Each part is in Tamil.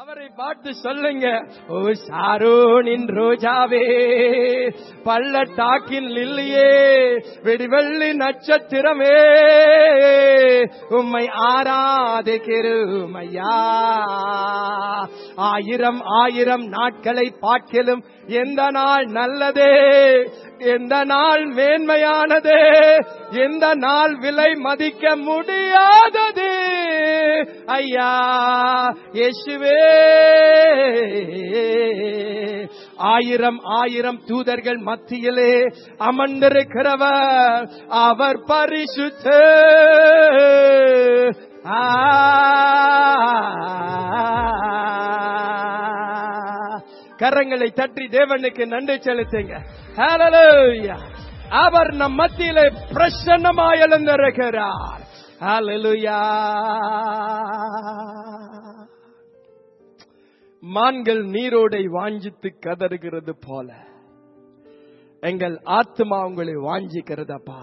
அவரை பார்த்து சொல்லுங்க ஓ சாரோனின் ரோஜாவே பள்ளத்தாக்கின் லில்லியே வெடிவெள்ளி நட்சத்திரமே உம்மை ஆராதிக்கிறோம் ஐயா ஆயிரம் ஆயிரம் நாட்களை பார்க்கலும் எந்த நாள் நல்லதே எந்த நாள் மேன்மையானது எந்த நாள் விலை மதிக்க முடியாதது ஐயா இயேசுவே ஆயிரம் ஆயிரம் தூதர்கள் மத்தியிலே அமர்ந்திருக்கிறவர் அவர் பரிசுத்த கரங்களை தட்டி தேவனுக்கு நன்றி செலுத்துங்க ஹalleluya அவர் நம் மத்தியிலே பிரசன்னமாய் எழுந்திருக்கிறார் ஹalleluya மான்கள் நீரோடை வாஞ்சித்து கதறுகிறது போல எங்கள் ஆத்மா உங்களை வாஞ்சிக்கிறதப்பா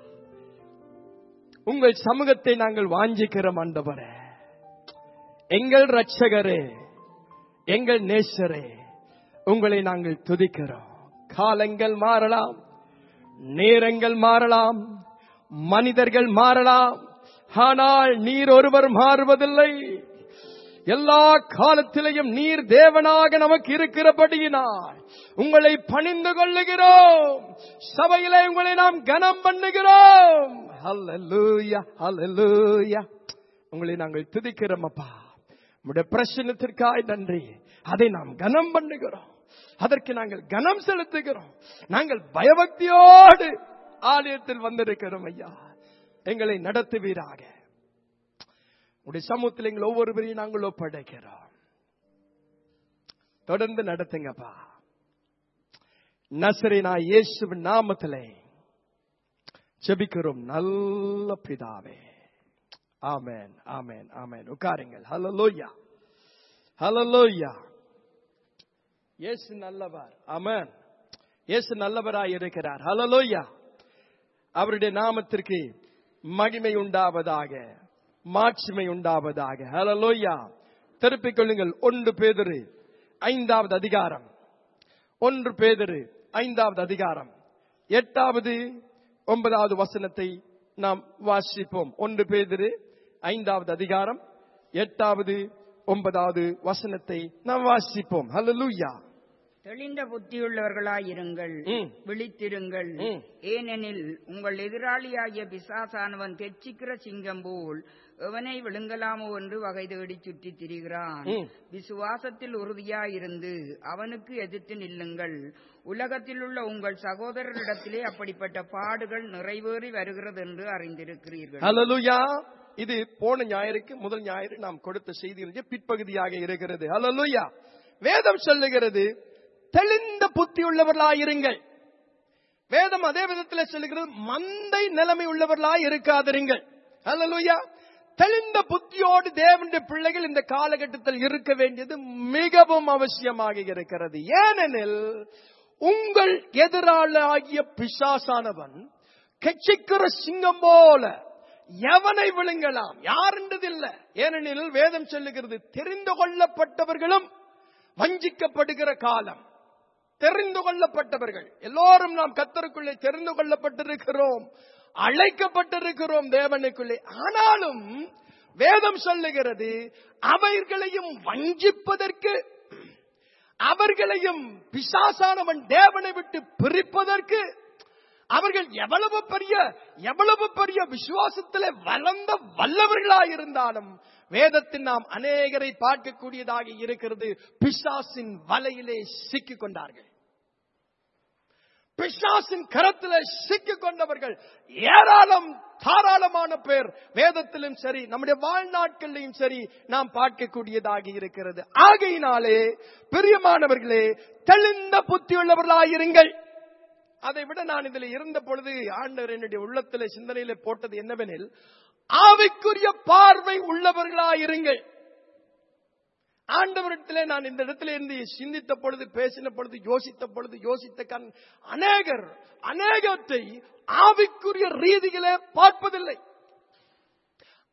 உங்கள் சமூகத்தை நாங்கள் வாஞ்சிக்கிறோம் ஆண்டவரே எங்கள் ரட்சகரே எங்கள் நேசரே உங்களை நாங்கள் துதிக்கிறோம் காலங்கள் மாறலாம் நேரங்கள் மாறலாம் மனிதர்கள் மாறலாம் ஆனால் நீர் ஒருவர் மாறுவதில்லை எல்லா காலத்திலையும் நீர் தேவனாக நமக்கு இருக்கிறபடியினால் உங்களை பணிந்து கொள்ளுகிறோம் சபையிலே உங்களை நாம் கனம் பண்ணுகிறோம் ஹalleluya ஹalleluya உங்களை நாங்கள் துதிக்கிறோம் அப்பா உடைய பிரச்சனத்திற்காய் நன்றி அதை நாம் கனம் பண்ணுகிறோம் அதற்கு நாங்கள் கனம் செலுத்துகிறோம் நாங்கள் பயபக்தியோடு ஆலயத்தில் வந்திருக்கிறோம் ஐயா எங்களை நடத்துவீராக உடைய சமூகத்தில் எங்கள் ஒவ்வொருவரையும் நாங்கள் ஒப்படைக்கிறோம் தொடர்ந்து நடத்துங்கப்பா நசரினா இயேசுவின் நாமத்திலே ஜெபிக்கிறோம் நல்ல பிதாவே ஆமென் ஆமென் ஆமென் உட்காருங்கள் ஹalleluya ஹalleluya இயேசு நல்லவர் ஆமென் இயேசு நல்லவராய் இருக்கிறார் ஹalleluya அவருடைய நாமத்திற்கு மகிமை உண்டாவதாக மாட்சிமை உண்டாவதாக ஹalleluya திருப்பிக் கொள்ளுங்கள் ஒன்று பேதுரு ஐந்தாவது அதிகாரம் ஒன்று பேதுரு ஐந்தாவது அதிகாரம் எட்டாவது ஒன்பதாவது வசனத்தை நாம் வாசிப்போம் ஒன்று பேதிரு ஐந்தாவது அதிகாரம் எட்டாவது ஒன்பதாவது வசனத்தை நாம் வாசிப்போம் ஹalleluya தெளிந்த புத்தியுள்ளவர்களாயிருங்கள் ம். விழித்திருங்கள் ம். ஏனெனில் உங்கள் எதிராளியாகிய பிசாசானவன் கெச்சிக்கிற சிங்கம் போல் எவனை விழுங்கலாமோ என்று வகை தேடி சுற்றித் திரிகிறான் ம். விசுவாசத்தில் உறுதியாயிருந்து அவனுக்கு எதிர்த்து நில்லுங்கள் உலகத்தில் உள்ள உங்கள் சகோதரரிடத்திலே அப்படிப்பட்ட பாடுகள் நிறைவேறி வருகிறது என்று அறிந்திருக்கிறீர்கள் ஹalleluya இது போன ஞாயிறுக்கு முதல் ஞாயிறு நாம் கொடுத்த செய்தியினுடைய பிற்பகுதியாக இருக்கிறது ஹalleluya வேதம் சொல்லுகிறது தெளிந்த புத்தி உள்ளவர்களாயிருங்கள் வேதம் அதே விதத்தில் சொல்லுகிறது மந்தை நிலைமை உள்ளவர்களாய் இருக்காதிருங்கள் ஹalleluya தெளிந்த புத்தியோடு தேவனுடைய பிள்ளைகள் இந்த காலகட்டத்தில் இருக்க வேண்டியது மிகவும் அவசியமாக இருக்கிறது ஏனெனில் உங்கள் எதிராளாகிய பிசாசானவன் கெச்சிக்கிற சிங்கம் போல எவனை விழுங்கலாம் யாருன்றதில்ல ஏனெனில் வேதம் சொல்லுகிறது தெரிந்து கொள்ளப்பட்டவர்களும் வஞ்சிக்கப்படுகிற காலம் தெரிந்து கொள்ளப்பட்டவர்கள் எல்லோரும் நாம் கத்தருக்குள்ளே தெரிந்து கொள்ளப்பட்டிருக்கிறோம் அழைக்கப்பட்டிருக்கிறோம் தேவனுக்குள்ளே ஆனாலும் வேதம் சொல்லுகிறது அவர்களையும் வஞ்சிப்பதற்கு அவர்களையும் பிசாசானவன் தேவனை விட்டு பிரிப்பதற்கு அவர்கள் எவ்வளவு பெரிய எவ்வளவு பெரிய விசுவாசத்திலே வளர்ந்த வல்லவர்களாயிருந்தாலும் வேதத்தில் நாம் அநேகரை பார்க்கக்கூடியதாக இருக்கிறது பிசாசின் வலையிலே சிக்கிக் கொண்டார்கள் பிசாசின் கரத்திலே சிக்கிக் கொண்டவர்கள் ஏராளம் தாராளமான பேர் வேதத்திலும் சரி நம்முடைய வாழ்நாட்களிலும் சரி நாம் பார்க்கக்கூடியதாக இருக்கிறது ஆகையினாலே பிரியமானவர்களே தெளிந்த புத்தியுள்ளவர்களாயிருங்கள் அதை விட நான் இதில் இருந்த பொழுது ஆண்டவர் என்னுடைய உள்ளத்திலே சிந்தனையிலே போட்டது என்னவெனில் ஆவிக்குரிய பார்வை உள்ளவர்களாயிருங்கள் ஆண்டவரிடத்திலே நான் இந்த இடத்துல இருந்து சிந்தித்த பொழுது பேசின பொழுது யோசித்த பொழுது யோசித்த கண் அநேகர் அநேகத்தை ஆவிக்குரிய ரீதியிலே பார்ப்பதில்லை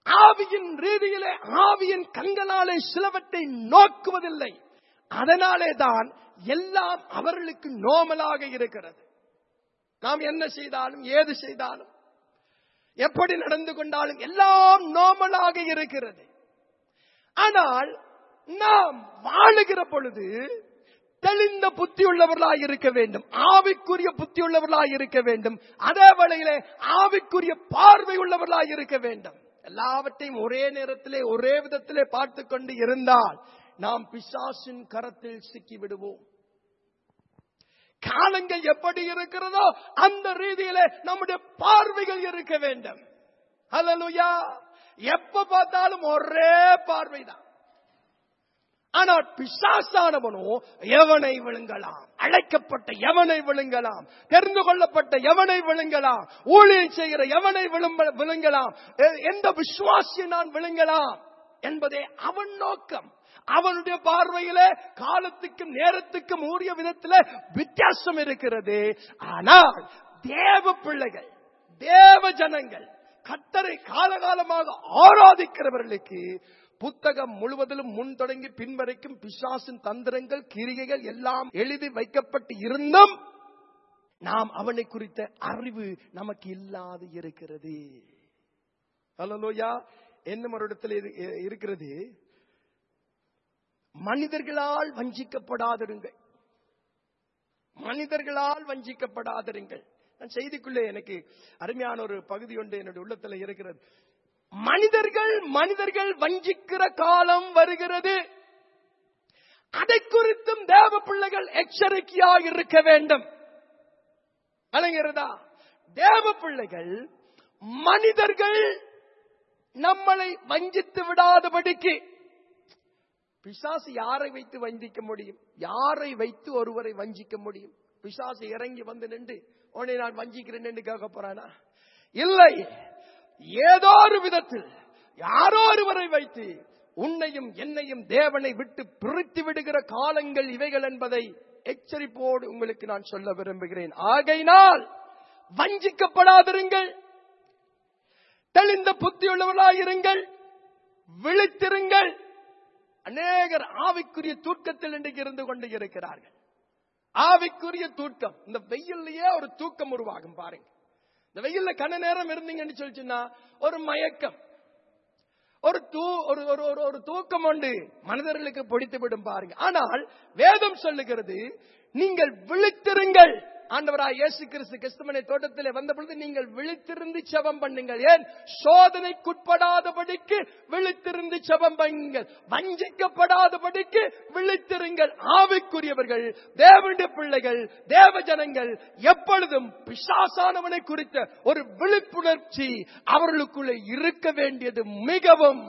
ஆவியின் ரீதியிலே ஆவியின் கண்களாலே சிலவற்றை நோக்குவதில்லை அதனாலே தான் எல்லாம் அவர்களுக்கு நோமலாக இருக்கிறது நாம் என்ன செய்தாலும் ஏது செய்தாலும் எப்படி நடந்து கொண்டாலும் எல்லாம் நோமலாக இருக்கிறது ஆனால் நாம் வாழுகிற பொழுது தெளிந்த புத்தி உள்ளவர்களாய் இருக்க வேண்டும் ஆவிக்குரிய புத்தி உள்ளவர்களாய் இருக்க வேண்டும் அதே வேளையிலே ஆவிக்குரிய பார்வை உள்ளவர்களாய் இருக்க வேண்டும் எல்லாவற்றையும் ஒரே நேரத்திலே ஒரே விதத்திலே பார்த்து கொண்டு இருந்தால் நாம் பிசாசின் கரத்தில் சிக்கி விடுவோம் காலங்கள் எப்படி இருக்கிறதோ அந்த ரீதியிலே நம்முடைய பார்வைகள் இருக்க வேண்டும் ஹalleluya எப்ப பார்த்தாலும் ஒரே பார்வைதான் ஆனால் பிசாசானவனோ எவனை விழுங்கலாம் அழைக்கப்பட்ட எவனை விழுங்கலாம் தெரிந்து கொள்ளப்பட்ட எவனை விழுங்கலாம் ஊழியர் செய்கிற எவனை விழும்ப- விழுங்கலாம் எ- எந்த விசுவாசியை நான் விழுங்கலாம் என்பதே அவன் நோக்கம் அவனுடைய பார்வையிலே காலத்துக்கும் நேரத்துக்கும் உரிய விதத்திலே வித்தியாசம் இருக்கிறது ஆனால் தேவ பிள்ளைகள் தேவ ஜனங்கள் கத்தரை காலகாலமாக ஆராதிக்கிறவர்களுக்கு புத்தகம் முழுவதிலும் முன் தொடங்கி பின் வரைக்கும் பிசாசின் தந்திரங்கள் கிரிகைகள் எல்லாம் எழுதி வைக்கப்பட்டு இருந்தும் நாம் அவனை குறித்த அறிவு நமக்கு இல்லாது இருக்கிறது அல்லலோயா என்ன ஒரு இடத்துல இரு- இ- இருக்கிறது மனிதர்களால் வஞ்சிக்கப்படாதிருங்கள் மனிதர்களால் வஞ்சிக்கப்படாதிருங்கள் நான் செய்திக்குள்ளே எனக்கு அருமையான ஒரு பகுதி ஒன்று என்னுடைய உள்ளத்துல இருக்கிறது மனிதர்கள் மனிதர்கள் வஞ்சிக்கிற காலம் வருகிறது அதை குறித்தும் தேவ பிள்ளைகள் எச்சரிக்கையாக இருக்க வேண்டும் விளங்குகிறதா தேவ பிள்ளைகள் மனிதர்கள் நம்மளை வஞ்சித்து விடாதபடிக்கு பிசாசு யாரை வைத்து வஞ்சிக்க முடியும் யாரை வைத்து ஒருவரை வஞ்சிக்க முடியும் பிசாசு இறங்கி வந்து நின்று உன்னை நான் வஞ்சிக்கிறேன் என்று கேட்க போறானா இல்லை ஏதோ ஒரு விதத்தில் யாரோ ஒருவரை வைத்து உன்னையும் என்னையும் தேவனை விட்டு பிரித்து விடுகிற காலங்கள் இவைகள் என்பதை எச்சரிப்போடு உங்களுக்கு நான் சொல்ல விரும்புகிறேன் ஆகையினால் வஞ்சிக்கப்படாதிருங்கள் தெளிந்த புத்தியுள்ளவர்களாயிருங்கள் விழித்திருங்கள் அநேகர் ஆவிக்குரிய தூக்கத்தில் இன்றைக்கு இருந்து கொண்டு இருக்கிறார்கள் ஆவிக்குரிய தூக்கம் இந்த வெயில்லயே ஒரு தூக்கம் உருவாகும் பாருங்க இந்த வெயில்ல கன நேரம் இருந்தீங்கன்னு சொல்லிச்சுன்னா ஒரு மயக்கம் ஒரு தூ ஒரு ஒரு ஒரு ஒரு தூக்கம் உண்டு மனிதர்களுக்கு பிடித்து விடும் பாருங்க ஆனால் வேதம் சொல்லுகிறது நீங்கள் விழித்திருங்கள் ஆண்டவராய் இயேசு கிறிஸ்து கிறிஸ்துமனை தோட்டத்திலே வந்த பொழுது நீங்கள் விழித்திருந்து செபம் பண்ணுங்கள் ஏன் சோதனைக்குட்படாதபடிக்கு விழித்திருந்து செபம் பண்ணுங்கள் வஞ்சிக்கப்படாதபடிக்கு விழித்திருங்கள் ஆவிக்குரியவர்கள் தேவனுடைய பிள்ளைகள் தேவ ஜனங்கள் எப்பொழுதும் பிசாசானவனை குறித்த ஒரு விழிப்புணர்ச்சி அவர்களுக்குள்ளே இருக்க வேண்டியது மிகவும்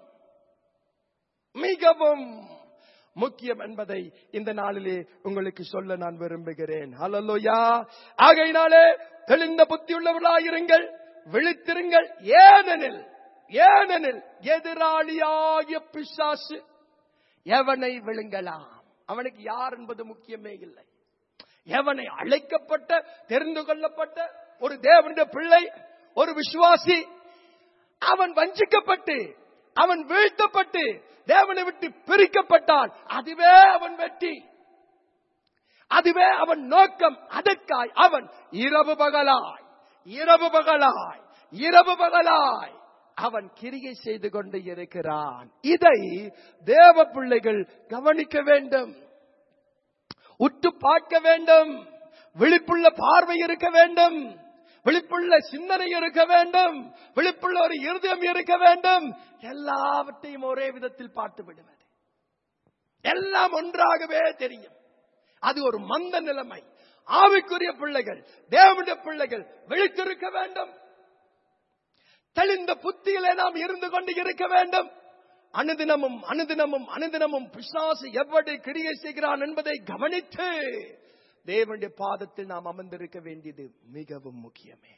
மிகவும் முக்கியம் என்பதை இந்த நாளிலே உங்களுக்கு சொல்ல நான் விரும்புகிறேன் ஹalleluya ஆகையினாலே தெளிந்த புத்தியுள்ளவர்களாயிருங்கள் விழித்திருங்கள் ஏனெனில் ஏனெனில் எதிராளியாகிய பிசாசு எவனை விழுங்கலாம் அவனுக்கு யார் என்பது முக்கியமே இல்லை எவனை அழைக்கப்பட்ட தெரிந்து கொள்ளப்பட்ட ஒரு தேவனுடைய பிள்ளை ஒரு விசுவாசி அவன் வஞ்சிக்கப்பட்டு அவன் வீழ்த்தப்பட்டு தேவனை விட்டு பிரிக்கப்பட்டான் அதுவே அவன் வெற்றி அதுவே அவன் நோக்கம் அதற்காய் அவன் இரவு பகலாய் இரவு பகலாய் இரவு பகலாய் அவன் கிரியை செய்து கொண்டு இருக்கிறான் இதை தேவ பிள்ளைகள் கவனிக்க வேண்டும் உற்று பார்க்க வேண்டும் விழிப்புள்ள பார்வை இருக்க வேண்டும் விழிப்புள்ள சிந்தனை இருக்க வேண்டும் விழிப்புள்ள ஒரு இருதயம் இருக்க வேண்டும் எல்லாவற்றையும் ஒரே விதத்தில் பார்த்து விடுவது எல்லாம் ஒன்றாகவே தெரியும் அது ஒரு மந்த நிலைமை ஆவிக்குரிய பிள்ளைகள் தேவனுடைய பிள்ளைகள் விழித்திருக்க வேண்டும் தெளிந்த புத்தியிலே நாம் இருந்து கொண்டு இருக்க வேண்டும் அனுதினமும் அனுதினமும் அனுதினமும் பிசாசு எவ்வளவு கிரியை செய்கிறான் என்பதை கவனித்து தேவனுடைய பாதத்தில் நாம் அமர்ந்திருக்க வேண்டியது மிகவும் முக்கியமே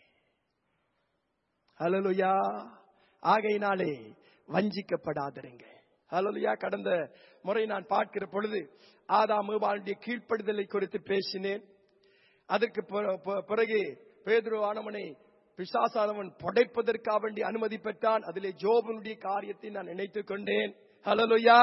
ஹலலுயா ஆகையினாலே வஞ்சிக்கப்படாதிருங்கள் ஹலலுயா கடந்த முறை நான் பார்க்கிற பொழுது ஆதாம் ஏவாளுடைய கீழ்ப்படுதலை குறித்து பேசினேன் அதற்கு பிற- பிற- பிறகு பேதுரு ஆனவனை பிசாசானவன் புடைப்பதற்காக வேண்டி அனுமதி பெற்றான் அதிலே ஜோபனுடைய காரியத்தை நான் நினைத்துக் கொண்டேன் ஹலலுயா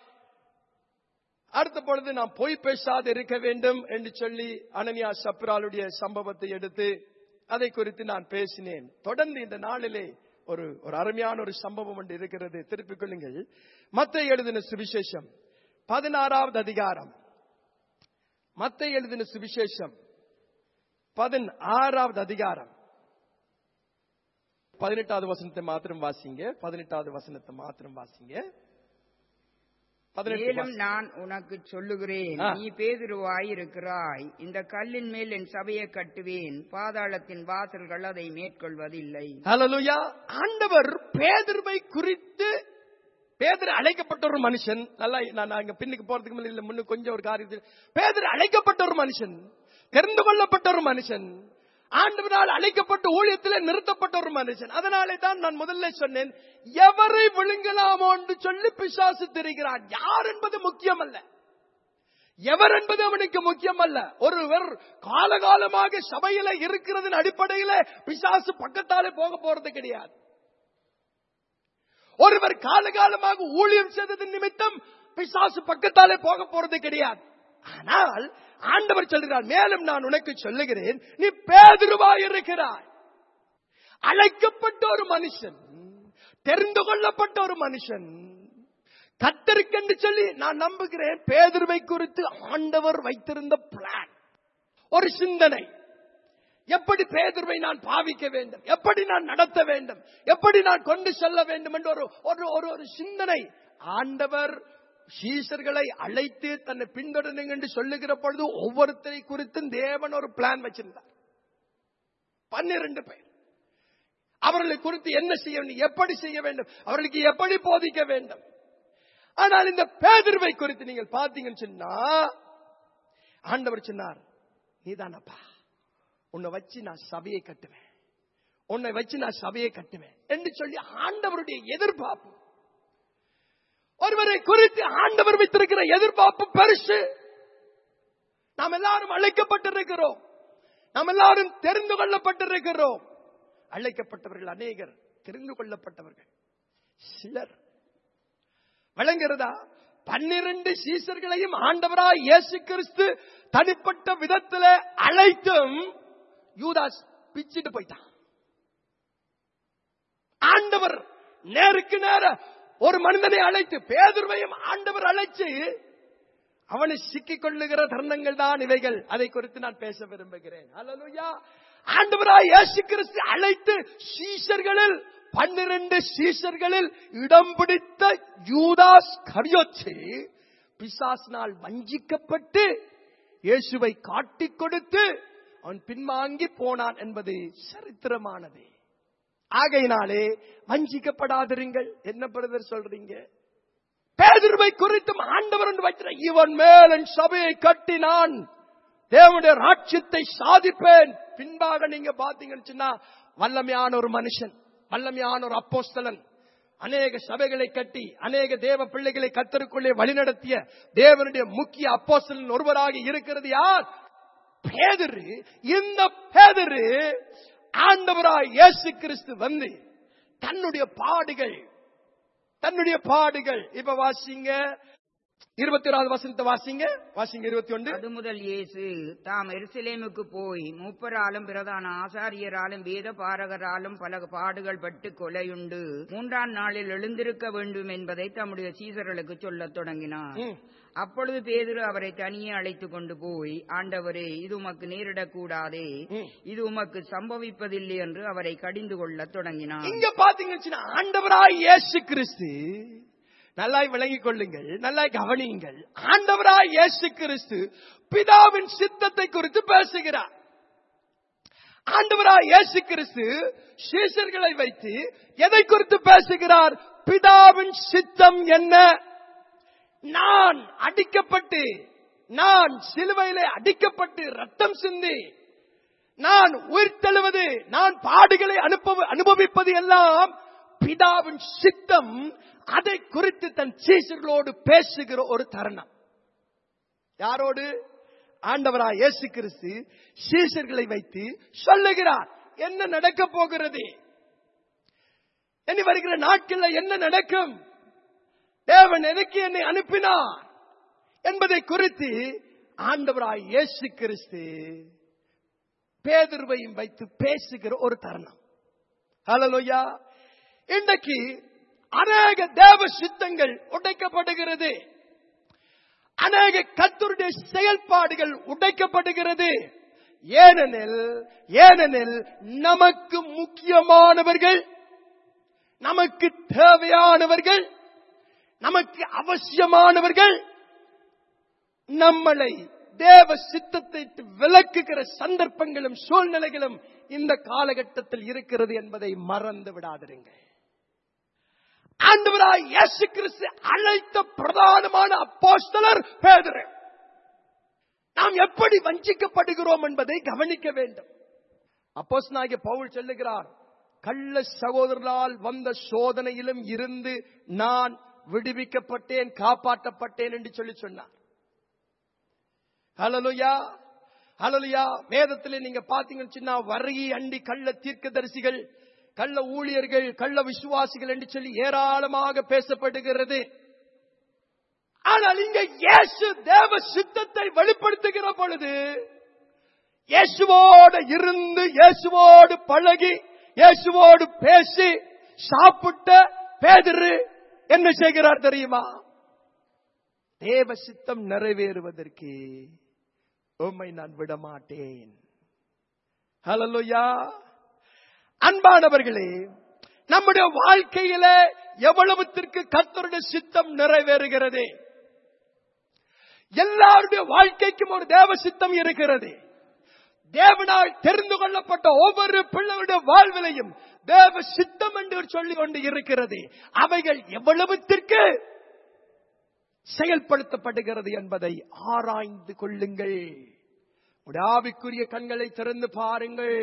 அடுத்த பொழுது நாம் பொய் பேசாது இருக்க வேண்டும் என்று சொல்லி அனனியா சப்ராலுடைய சம்பவத்தை எடுத்து அதை குறித்து நான் பேசினேன் தொடர்ந்து இந்த நாளிலே ஒரு ஒரு அருமையான ஒரு சம்பவம் ஒன்று இருக்கிறது திருப்பிக் கொள்ளுங்கள் மத்த எழுதின சுவிசேஷம் பதினாறாவது அதிகாரம் மத்த எழுதின சுவிசேஷம் பதினாறாவது அதிகாரம் பதினெட்டாவது வசனத்தை மாத்திரம் வாசிங்க பதினெட்டாவது வசனத்தை மாத்திரம் வாசிங்க பதினெட்டு மேலும் வாசி- நான் உனக்கு சொல்லுகிறேன் ஆ. நீ பேதுருவாய் இருக்கிறாய் இந்த கல்லின் மேல் என் சபையை கட்டுவேன் பாதாளத்தின் வாசல்கள் அதை மேற்கொள்வதில்லை ஹalleluya ஆண்டவர் பேதுருவை குறித்து பேதர் அழைக்கப்பட்ட ஒரு மனுஷன் நல்லா நான் நான் இங்க பின்னுக்கு போறதுக்கு முன்னாடி இல்ல முன்னுக்கு கொஞ்சம் ஒரு காரியத்தில் பேதர் அழைக்கப்பட்ட ஒரு மனுஷன் தெரிந்து கொள்ளப்பட்ட ஒரு மனுஷன் ஆண்டவரால் அழைக்கப்பட்ட ஊழியத்தில் நிறுத்தப்பட்ட ஒரு மனுஷன் அதனாலே தான் நான் முதல்ல சொன்னேன் எவரை விழுங்கலாமோ என்று சொல்லி பிசாசு தெரிகிறான் யார் என்பது முக்கியம் அல்ல எவர் என்பது அவனுக்கு முக்கியம் அல்ல ஒருவர் காலகாலமாக சபையில இருக்கிறதன் அடிப்படையில பிசாசு பக்கத்தாலே போக போறது கிடையாது ஒருவர் காலகாலமாக ஊழியம் செய்ததன் நிமித்தம் பிசாசு பக்கத்தாலே போக போறது கிடையாது ஆனால் ஆண்டவர் சொல்கிறார் மேலும் நான் உனக்கு சொல்லுகிறேன் நீ பேதுருவாய் இருக்கிறாய் அழைக்கப்பட்ட ஒரு மனுஷன் தெரிந்து கொள்ளப்பட்ட ஒரு மனுஷன் கத்தருக்கென்று சொல்லி நான் நம்புகிறேன் பேதுருவை குறித்து ஆண்டவர் வைத்திருந்த பிளான் ஒரு சிந்தனை எப்படி பேதுருவை நான் பாவிக்க வேண்டும் எப்படி நான் நடத்த வேண்டும் எப்படி நான் கொண்டு செல்ல வேண்டும் என்ற ஒரு ஒரு ஒரு ஒரு சிந்தனை ஆண்டவர் சீசர்களை அழைத்து தன்னை பின்தொடருங்க என்று சொல்லுகிற பொழுது ஒவ்வொருத்தரை குறித்தும் தேவன் ஒரு பிளான் வச்சிருந்தார் பன்னிரண்டு பேர் அவர்களை குறித்து என்ன செய்ய வேண்டும் எப்படி செய்ய வேண்டும் அவர்களுக்கு எப்படி போதிக்க வேண்டும் ஆனால் இந்த பேதிர்வை குறித்து நீங்கள் பார்த்தீங்கன்னு சொன்னா ஆண்டவர் சொன்னார் நீதானப்பா உன்னை வச்சு நான் சபையை கட்டுவேன் உன்னை வச்சு நான் சபையை கட்டுவேன் என்று சொல்லி ஆண்டவருடைய எதிர்பார்ப்பு ஒருவரை குறித்து ஆண்டவர் வைத்திருக்கிற எதிர்பார்ப்பு பெருசு நாம் எல்லாரும் அழைக்கப்பட்டிருக்கிறோம் நாம் எல்லாரும் தெரிந்து கொள்ளப்பட்டிருக்கிறோம் அழைக்கப்பட்டவர்கள் அநேகர் தெரிந்து கொள்ளப்பட்டவர்கள் சிலர் விளங்குகிறதா பன்னிரண்டு சீசர்களையும் ஆண்டவராய் இயேசு கிறிஸ்து தனிப்பட்ட விதத்துல அழைத்தும் யூதாஸ் பிச்சிட்டு போயிட்டான் ஆண்டவர் நேருக்கு நேர ஒரு மனிதனை அழைத்து பேதுருவையும் ஆண்டவர் அழைச்சு அவனை சிக்கிக் கொள்ளுகிற தருணங்கள் தான் இவைகள் அதை குறித்து நான் பேச விரும்புகிறேன் அல்லேலூயா ஆண்டவராய் இயேசு கிறிஸ்து அழைத்து சீஷர்களில் பன்னிரண்டு சீஷர்களில் இடம் பிடித்த யூதாஸ் கரியோச்சு பிசாசினால் வஞ்சிக்கப்பட்டு இயேசுவை காட்டிக் கொடுத்து அவன் பின்வாங்கி போனான் என்பது சரித்திரமானது ஆகையினாலே வஞ்சிக்கப்படாதிருங்கள் என்ன பிரதர் சொல்றீங்க பேதுருவை குறித்தும் ஆண்டவர் என்று வைத்திர இவன் மேல் என் சபையை கட்டி நான் தேவனுடைய ராட்சியத்தை சாதிப்பேன் பின்பாக நீங்க பாத்தீங்கன்னு சொன்னா வல்லமையான ஒரு மனுஷன் வல்லமையான ஒரு அப்போஸ்தலன் அநேக சபைகளை கட்டி அநேக தேவ பிள்ளைகளை கத்தருக்குள்ளே வழிநடத்திய தேவனுடைய முக்கிய அப்போஸ்தலன் ஒருவராக இருக்கிறது யார் பேதரு இந்த பேதரு ஆண்டவராய் இயேசு கிறிஸ்து வந்து தன்னுடைய பாடுகள் தன்னுடைய பாடுகள் இப்ப வாசிங்க இருபத்தி ஓராவது வசனத்தை வாசிங்க வாசிங்க இருபத்தி ஒன்று அது முதல் இயேசு தாம் எருசலேமுக்கு போய் மூப்பராலும் பிரதான ஆசாரியராலும் வேத பாரகராலும் பல பாடுகள் பட்டு கொலையுண்டு மூன்றாம் நாளில் எழுந்திருக்க வேண்டும் என்பதை தம்முடைய சீசர்களுக்கு சொல்லத் தொடங்கினார் ம். அப்பொழுது பேதுரு அவரை தனியே அழைத்துக் கொண்டு போய் ஆண்டவரே இது உமக்கு நேரிடக்கூடாதே ம். இது உமக்கு சம்பவிப்பதில்லை என்று அவரை கடிந்து கொள்ளத் தொடங்கினார் இங்க பாத்தீங்கன்னா ஆண்டவராய் இயேசு கிறிஸ்து நல்லாய் விளங்கிக் கொள்ளுங்கள் நல்லாய் கவனியுங்கள் ஆண்டவராய் இயேசு கிறிஸ்து பிதாவின் சித்தத்தை குறித்து பேசுகிறார் ஆண்டவராய் இயேசு கிறிஸ்து சீசர்களை வைத்து எதை குறித்து பேசுகிறார் பிதாவின் சித்தம் என்ன நான் அடிக்கப்பட்டு நான் சிலுவையிலே அடிக்கப்பட்டு ரத்தம் சிந்தி நான் உயிர் தழுவது நான் பாடுகளை அனுப்ப அனுபவிப்பது எல்லாம் பிதாவின் சித்தம் அதை குறித்து தன் சீசர்களோடு பேசுகிற ஒரு தருணம் யாரோடு ஆண்டவராய் இயேசு கிறிஸ்து சீசர்களை வைத்து சொல்லுகிறார் என்ன நடக்க போகிறது இனி வருகிற நாட்கள்ல என்ன நடக்கும் தேவன் எதுக்கு என்னை அனுப்பினார் என்பதை குறித்து ஆண்டவராய் இயேசு கிறிஸ்து பேதுருவையும் வைத்து பேசுகிற ஒரு தருணம் ஹalleluya இன்றைக்கு அநேக தேவ சித்தங்கள் உடைக்கப்படுகிறது அநேக கத்தருடைய செயல்பாடுகள் உடைக்கப்படுகிறது ஏனெனில் ஏனெனில் நமக்கு முக்கியமானவர்கள் நமக்கு தேவையானவர்கள் நமக்கு அவசியமானவர்கள் நம்மளை தேவ சித்தத்தை விட்டு விலக்குகிற சந்தர்ப்பங்களும் சூழ்நிலைகளும் இந்த காலகட்டத்தில் இருக்கிறது என்பதை மறந்து விடாதிருங்கள் ஆண்டவராய் இயேசு கிறிஸ்து அழைத்த பிரதானமான அப்போஸ்தலர் பேதுரு நாம் எப்படி வஞ்சிக்கப்படுகிறோம் என்பதை கவனிக்க வேண்டும் அப்போஸ்தலனாகிய பவுல் சொல்லுகிறார் கள்ள சகோதரரால் வந்த சோதனையிலும் இருந்து நான் விடுவிக்கப்பட்டேன் காப்பாற்றப்பட்டேன் என்று சொல்லி சொன்னார் ஹalleluya ஹalleluya வேதத்திலே நீங்க பாத்தீங்கன்னு சொன்னா வருகை அண்டி கள்ள தீர்க்கதரிசிகள் கள்ள ஊழியர்கள் கள்ள விசுவாசிகள் என்று சொல்லி ஏராளமாக பேசப்படுகிறது ஆனால் இங்க இயேசு தேவ சித்தத்தை வெளிப்படுத்துகிற பொழுது இயேசுவோடு இருந்து இயேசுவோடு பழகி இயேசுவோடு பேசி சாப்பிட்ட பேதரு என்ன செய்கிறார் தெரியுமா தேவ சித்தம் நிறைவேறுவதற்கு உம்மை நான் விட மாட்டேன் ஹalleluya அன்பானவர்களே நம்முடைய வாழ்க்கையில எவ்வளவுத்திற்கு கர்த்தருடைய சித்தம் நிறைவேறுகிறது எல்லாருடைய வாழ்க்கைக்கும் ஒரு தேவ சித்தம் இருக்கிறது தேவனால் தெரிந்து கொள்ளப்பட்ட ஒவ்வொரு பிள்ளைகளுடைய வாழ்விலையும் தேவ சித்தம் என்று சொல்லிக் கொண்டு இருக்கிறது அவைகள் எவ்வளவுத்திற்கு செயல்படுத்தப்படுகிறது என்பதை ஆராய்ந்து கொள்ளுங்கள் உடைய ஆவிக்குரிய கண்களை திறந்து பாருங்கள்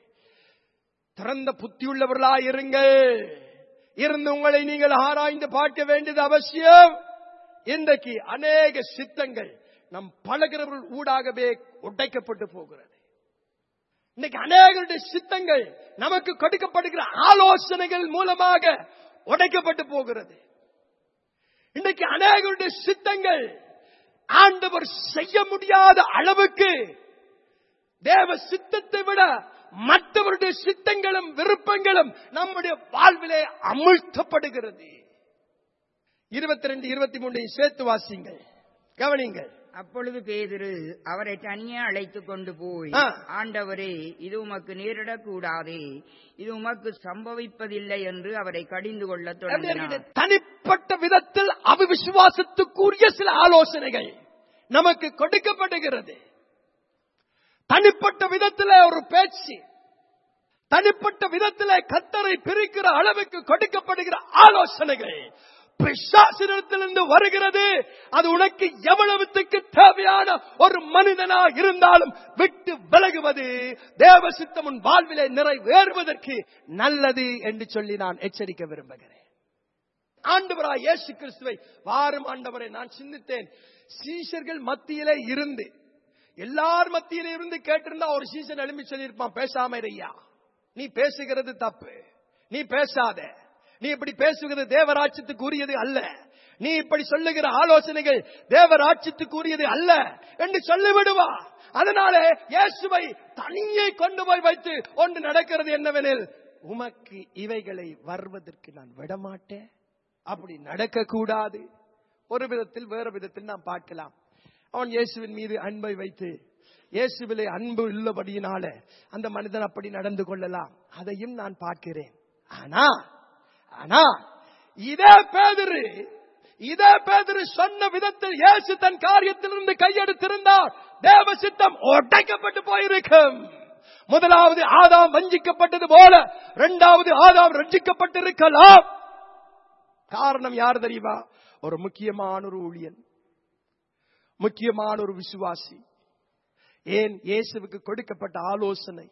திறந்த புத்தியுள்ளவர்களாய் இருங்கள் இருந்து உங்களை நீங்கள் ஆராய்ந்து பார்க்க வேண்டியது அவசியம் இன்றைக்கு அநேக சித்தங்கள் நம் பழகிறவர்கள் ஊடாகவே உடைக்கப்பட்டு போகிறது இன்னைக்கு அநேகருடைய சித்தங்கள் நமக்கு கொடுக்கப்படுகிற ஆலோசனைகள் மூலமாக உடைக்கப்பட்டு போகிறது இன்னைக்கு அநேகருடைய சித்தங்கள் ஆண்டவர் செய்ய முடியாத அளவுக்கு தேவ சித்தத்தை விட மற்றவருடைய சித்தங்களும் விருப்பங்களும் நம்முடைய வாழ்விலே அமிழ்த்தப்படுகிறது இருபத்தி ரெண்டு இருபத்தி மூணு சேர்த்து வாசிங்கள் கவனிங்கள் அப்பொழுது பேதுரு அவரை தனியே அழைத்துக் கொண்டு போய் ஆ. ஆண்டவரே இது உமக்கு நேரிடக்கூடாதே இது உமக்கு சம்பவிப்பதில்லை என்று அவரை கடிந்து கொள்ளத் எப்படி இருக்குது? தொடங்கினார் தனிப்பட்ட விதத்தில் அவிவிசுவாசத்துக்குரிய சில ஆலோசனைகள் நமக்கு கொடுக்கப்படுகிறது தனிப்பட்ட விதத்தில் ஒரு பேச்சு தனிப்பட்ட விதத்தில் கத்தரை பிரிக்கிற அளவுக்கு கொடுக்கப்படுகிற ஆலோசனைகள் பிசாசினிடத்திலிருந்து வருகிறது அது உனக்கு எவ்வளவுத்துக்கு தேவையான ஒரு மனிதனா இருந்தாலும் விட்டு விலகுவது தேவ சித்தம் உன் வாழ்விலே நிறைவேறுவதற்கு நல்லது என்று சொல்லி நான் எச்சரிக்க விரும்புகிறேன் ஆண்டவராய் இயேசு கிறிஸ்துவை வாரும் ஆண்டவரை நான் சிந்தித்தேன் சீஷர்கள் மத்தியிலே இருந்து எல்லார் மத்தியிலே இருந்து கேட்டிருந்தா ஒரு சீசன் எழுப்பி சொல்லியிருப்பான் பேசாம இருயா நீ பேசுகிறது தப்பு நீ பேசாத நீ இப்படி பேசுகிறது தேவராட்சியத்துக்கு உரியது அல்ல நீ இப்படி சொல்லுகிற ஆலோசனைகள் தேவராட்சியத்துக்கு உரியது அல்ல என்று சொல்லிவிடுவா அதனால இயேசுவை தனியே கொண்டு போய் வைத்து ஒன்று நடக்கிறது என்னவெனில் உமக்கு இவைகளை வருவதற்கு நான் விடமாட்டேன் அப்படி நடக்க கூடாது ஒரு விதத்தில் வேறு விதத்தில் நாம் பார்க்கலாம் அவன் இயேசுவின் மீது அன்பை வைத்து இயேசுவிலே அன்பு உள்ளபடியினால அந்த மனிதன் அப்படி நடந்து கொள்ளலாம் அதையும் நான் பார்க்கிறேன் ஆனா ஆனா இதே பேதுரு இதே பேதுரு சொன்ன விதத்தில் இயேசு தன் காரியத்திலிருந்து கையெடுத்திருந்தார் தேவ சித்தம் ஒட்டைக்கப்பட்டு போயிருக்கும் முதலாவது ஆதாம் வஞ்சிக்கப்பட்டது போல இரண்டாவது ஆதாம் ரட்சிக்கப்பட்டிருக்கலாம் காரணம் யார் தெரியுமா ஒரு முக்கியமான ஒரு ஊழியன் முக்கியமான ஒரு விசுவாசி ஏன் இயேசுவுக்கு கொடுக்கப்பட்ட ஆலோசனை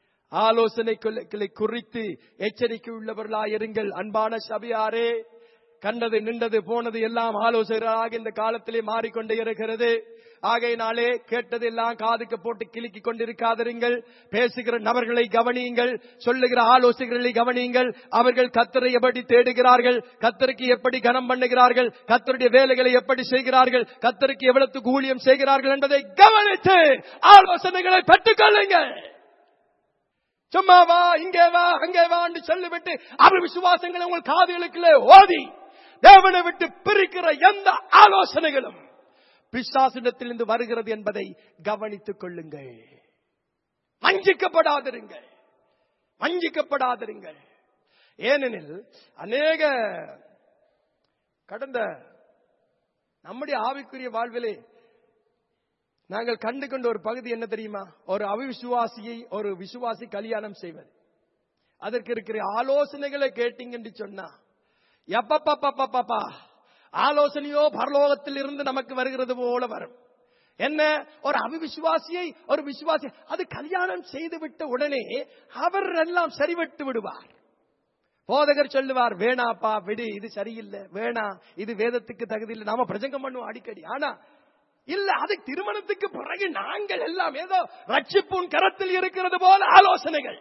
ஆலோசனைகளை குறித்து எச்சரிக்கை உள்ளவர்களாயிருங்கள் அன்பான சபையாரே கண்டது நின்றது போனது எல்லாம் ஆலோசகராக இந்த காலத்திலே மாறிக்கொண்டே இருக்கிறது ஆகையினாலே கேட்டதெல்லாம் காதுக்கு போட்டு கிலுக்கிக் கொண்டிருக்காதிருங்கள் பேசுகிற நபர்களை கவனியுங்கள் சொல்லுகிற ஆலோசகர்களை கவனியுங்கள் அவர்கள் கத்தரை எப்படி தேடுகிறார்கள் கத்தருக்கு எப்படி கனம் பண்ணுகிறார்கள் கத்தருடைய வேலைகளை எப்படி செய்கிறார்கள் கத்தருக்கு எவ்வளவு ஊழியம் செய்கிறார்கள் என்பதை கவனித்து ஆலோசனைகளை பெற்றுக் கொள்ளுங்கள் சும்மா வா இங்கே வா அங்கே வா என்று சொல்லிவிட்டு அவர் விசுவாசங்களை உங்கள் காதுகளுக்குள்ளே ஓதி தேவனை விட்டு பிரிக்கிற எந்த ஆலோசனைகளும் பிசாசிடத்திலிருந்து வருகிறது என்பதை கவனித்துக் கொள்ளுங்கள் வஞ்சிக்கப்படாதிருங்கள் வஞ்சிக்கப்படாதிருங்கள் ஏனெனில் அநேக கடந்த நம்முடைய ஆவிக்குரிய வாழ்விலே நாங்கள் கண்டு கொண்ட ஒரு பகுதி என்ன தெரியுமா ஒரு அவிசுவாசியை ஒரு விசுவாசி கல்யாணம் செய்வது அதற்கு இருக்கிற ஆலோசனைகளை கேட்டீங்க என்று சொன்னா எப்பப்பப்பப்பப்பா ஆலோசனையோ பரலோகத்தில் இருந்து நமக்கு வருகிறது போல வரும் என்ன ஒரு அவிவிசுவாசியை ஒரு விசுவாசி அது கல்யாணம் செய்து விட்ட உடனே அவர் எல்லாம் சரிவிட்டு விடுவார் போதகர் சொல்லுவார் வேணாப்பா விடு இது சரியில்லை வேணா இது வேதத்துக்கு தகுதியில்லை நாம பிரசங்கம் பண்ணுவோம் அடிக்கடி ஆனா இல்ல அது திருமணத்துக்கு பிறகு நாங்கள் எல்லாம் ஏதோ ரட்சிப்புன் கரத்தில் இருக்கிறது போல ஆலோசனைகள்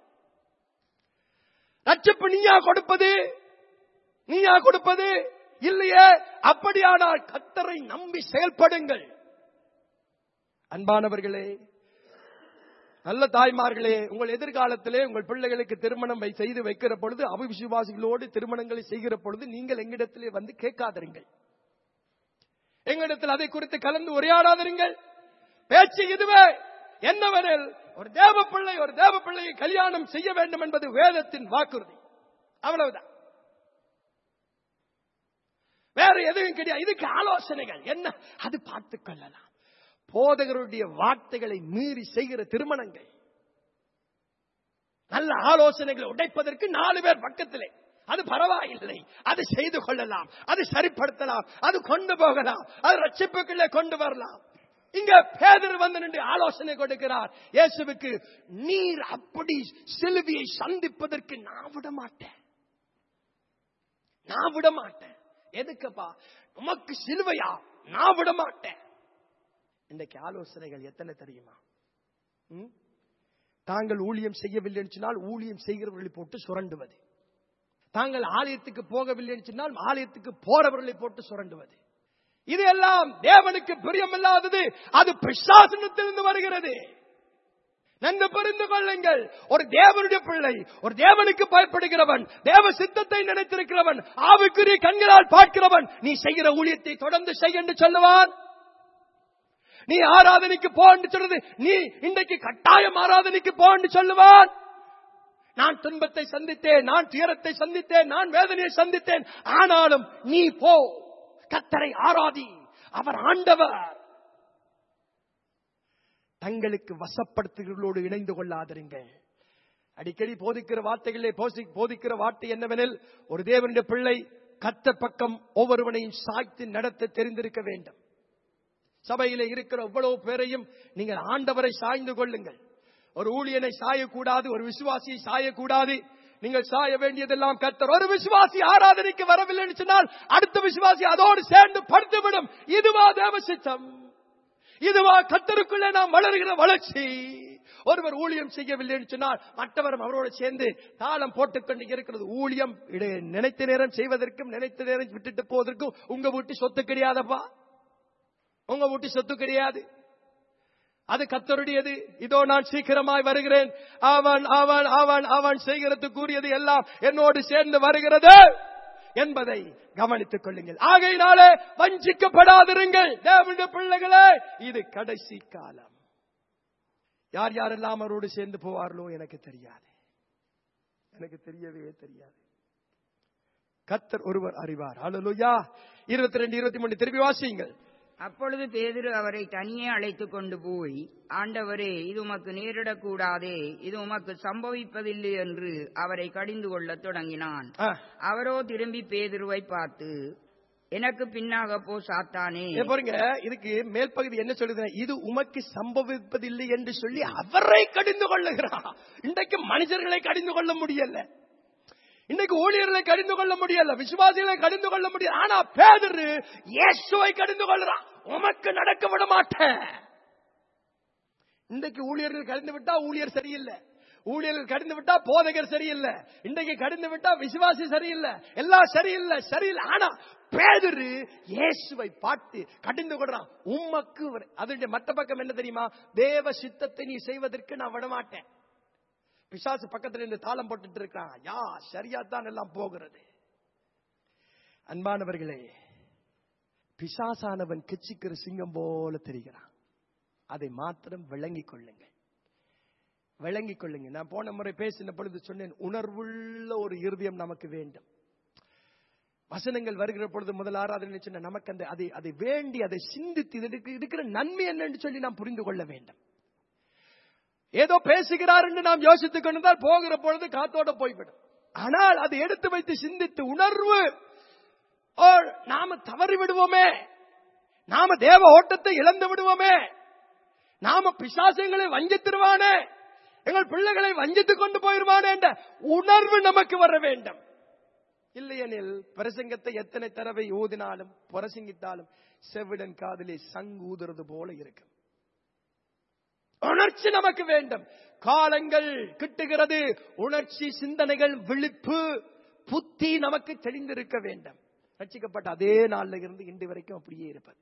ரட்சிப்பு நீயா கொடுப்பது நீயா கொடுப்பது இல்லையே அப்படியானால் கத்தரை நம்பி செயல்படுங்கள் அன்பானவர்களே நல்ல தாய்மார்களே உங்கள் எதிர்காலத்திலே உங்கள் பிள்ளைகளுக்கு திருமணம் வை- செய்து வைக்கிற பொழுது அவிசுவாசிகளோடு திருமணங்களை செய்கிற பொழுது நீங்கள் எங்களிடத்திலே வந்து கேட்காதிருங்கள் எங்களிடத்தில் அதை குறித்து கலந்து உரையாடாதிருங்கள் பேச்சு இதுவே என்னவெனில் ஒரு தேவ பிள்ளை ஒரு தேவ பிள்ளையை கல்யாணம் செய்ய வேண்டும் என்பது வேதத்தின் வாக்குறுதி அவ்வளவுதான் வேற எதுவும் கிடையாது இதுக்கு ஆலோசனைகள் என்ன அது பார்த்துக் கொள்ளலாம் போதகருடைய வார்த்தைகளை மீறி செய்கிற திருமணங்கள் நல்ல ஆலோசனைகளை உடைப்பதற்கு நாலு பேர் பக்கத்திலே அது பரவாயில்லை அது செய்து கொள்ளலாம் அது சரிப்படுத்தலாம் அது கொண்டு போகலாம் அது ரட்சிப்புக்குள்ளே கொண்டு வரலாம் இங்க பேதர் வந்து நின்று ஆலோசனை கொடுக்கிறார் இயேசுவுக்கு நீர் அப்படி சிலுவையை சந்திப்பதற்கு நான் விட மாட்டேன் நான் விட மாட்டேன் எதுக்குப்பா உமக்கு சிலுவையா நான் விட மாட்டேன் இன்றைக்கு ஆலோசனைகள் எத்தனை தெரியுமா ம்? தாங்கள் ஊழியம் செய்யவில்லை என்று சொன்னால் ஊழியம் செய்கிறவர்களை போட்டு சுரண்டுவது தாங்கள் ஆலயத்துக்கு போகவில்லை என்று சொன்னால் ஆலயத்துக்கு போறவர்களை போட்டு சுரண்டுவது இது எல்லாம் தேவனுக்கு பிரியமில்லாதது அது பிசாசனத்திலிருந்து வருகிறது நன்கு புரிந்து கொள்ளுங்கள் ஒரு தேவனுடைய பிள்ளை ஒரு தேவனுக்கு பயப்படுகிறவன் தேவ சித்தத்தை நினைத்திருக்கிறவன் ஆவிக்குரிய கண்களால் பார்க்கிறவன் நீ செய்கிற ஊழியத்தை தொடர்ந்து செய் என்று சொல்லுவான் நீ ஆராதனைக்கு போ என்று சொல்றது நீ இன்றைக்கு கட்டாயம் ஆராதனைக்கு போ என்று சொல்லுவான் நான் துன்பத்தை சந்தித்தேன் நான் துயரத்தை சந்தித்தேன் நான் வேதனையை சந்தித்தேன் ஆனாலும் நீ போ கத்தரை ஆராதி அவர் ஆண்டவர் தங்களுக்கு வசப்படுத்துகிறவர்களோடு இணைந்து கொள்ளாதிருங்கள் அடிக்கடி போதிக்கிற வார்த்தைகளே போசி- போதிக்கிற வார்த்தை என்னவெனில் ஒரு தேவனுடைய பிள்ளை கத்த பக்கம் ஒவ்வொருவனையும் சாய்த்து நடத்த தெரிந்திருக்க வேண்டும் சபையிலே இருக்கிற இவ்வளவு பேரையும் நீங்கள் ஆண்டவரை சாய்ந்து கொள்ளுங்கள் ஒரு ஊழியனை சாயக்கூடாது ஒரு விசுவாசியை சாயக்கூடாது நீங்கள் சாய வேண்டியதெல்லாம் கத்தர் ஒரு விசுவாசி ஆராதனைக்கு வரவில்லை என்று சொன்னால் அடுத்த விசுவாசி அதோடு சேர்ந்து படுத்துவிடும் இதுவா தேவ சித்தம் இதுவா கத்தருக்குள்ளே நாம் வளர்கிற வளர்ச்சி ஒருவர் ஊழியம் செய்யவில்லை என்று சொன்னால் மற்றவரும் அவரோடு சேர்ந்து தாளம் போட்டுக்கொண்டு இருக்கிறது ஊழியம் இட- நினைத்த நேரம் செய்வதற்கும் நினைத்த நேரம் விட்டுட்டு போவதற்கும் உங்க வீட்டு சொத்து கிடையாதப்பா உங்க வீட்டு சொத்து கிடையாது அது கத்தருடையது இதோ நான் சீக்கிரமாய் வருகிறேன் அவன் அவன் அவன் அவன் செய்கிறதுக்குரியது எல்லாம் என்னோடு சேர்ந்து வருகிறது என்பதை கவனித்துக் கொள்ளுங்கள் ஆகையினாலே வஞ்சிக்கப்படாதிருங்கள் தேவனுடைய பிள்ளைகளே இது கடைசி காலம் யார் யாரெல்லாம் அவரோடு சேர்ந்து போவார்களோ எனக்கு தெரியாது எனக்கு தெரியவே தெரியாது கத்தர் ஒருவர் அறிவார் அல்லேலூயா இருபத்தி ரெண்டு இருபத்தி மூணு திருப்பி வாசியுங்கள் அப்பொழுது பேதுரு அவரை தனியே அழைத்துக் கொண்டு போய் ஆண்டவரே இது உமக்கு நேரிடக்கூடாதே இது உமக்கு சம்பவிப்பதில்லை என்று அவரை கடிந்து கொள்ளத் தொடங்கினான் ஆ. அவரோ திரும்பி பேதுருவை பார்த்து எனக்கு பின்னாக போ சாத்தானே இங்க பாருங்க இதுக்கு மேல் பகுதி என்ன சொல்லுது இது உமக்கு சம்பவிப்பதில்லை என்று சொல்லி அவரை கடிந்து கொள்ளுகிறார் இன்றைக்கு மனிதர்களை கடிந்து கொள்ள முடியல இன்னைக்கு ஊழியர்களை கடிந்து கொள்ள முடியல விசுவாசிகளை கடிந்து கொள்ள முடியல ஆனா பேதரு இயேசுவை கடிந்து கொள்றான் உமக்கு நடக்க விட மாட்டேன் இன்றைக்கு ஊழியர்கள் கடிந்து விட்டா ஊழியர் சரியில்லை ஊழியர்கள் கடிந்து விட்டா போதகர் சரியில்லை இன்றைக்கு கடிந்து விட்டா விசுவாசி சரியில்லை எல்லாம் சரியில்லை சரியில்லை ஆனா பேதுரு இயேசுவை பார்த்து கடிந்து கொள்றான் உம்மக்கு வர- அதனுடைய மற்ற பக்கம் என்ன தெரியுமா தேவ சித்தத்தை நீ செய்வதற்கு நான் விடமாட்டேன் பிசாசு பக்கத்துல இருந்து தாளம் போட்டுட்டு இருக்கான் யா சரியா தான் எல்லாம் போகிறது அன்பானவர்களே பிசாசானவன் கிச்சிக்கிற சிங்கம் போல தெரிகிறான் அதை மாத்திரம் விளங்கிக் கொள்ளுங்கள் விளங்கிக் கொள்ளுங்க நான் போன முறை பேசின பொழுது சொன்னேன் உணர்வுள்ள ஒரு இருதயம் நமக்கு வேண்டும் வசனங்கள் வருகிற பொழுது முதல் ஆராதனை சொன்ன நமக்கு அந்த அதை அதை வேண்டி அதை சிந்தித்து இதுக்கு இருக்கிற நன்மை என்னன்னு சொல்லி நாம் புரிந்து கொள்ள வேண்டும் ஏதோ பேசுகிறார் என்று நாம் யோசித்துக் கொண்டிருந்தால் போகிற பொழுது காத்தோட போய்விடும் ஆனால் அதை எடுத்து வைத்து சிந்தித்து உணர்வு ஓ நாம தவறி விடுவோமே நாம தேவ ஓட்டத்தை இழந்து விடுவோமே நாம பிசாசங்களை வஞ்சித்திருவானே எங்கள் பிள்ளைகளை வஞ்சித்துக் கொண்டு போயிருவானே என்ற உணர்வு நமக்கு வர வேண்டும் இல்லையெனில் பிரசங்கத்தை எத்தனை தடவை ஊதினாலும் பிரசங்கித்தாலும் செவிடன் காதிலே சங்கு ஊதுறது போல இருக்கும் உணர்ச்சி நமக்கு வேண்டும் காலங்கள் கிட்டுகிறது உணர்ச்சி சிந்தனைகள் விழிப்பு புத்தி நமக்கு தெளிந்திருக்க வேண்டும் ரட்சிக்கப்பட்ட அதே நாள்ல இருந்து இன்று வரைக்கும் அப்படியே இருப்பது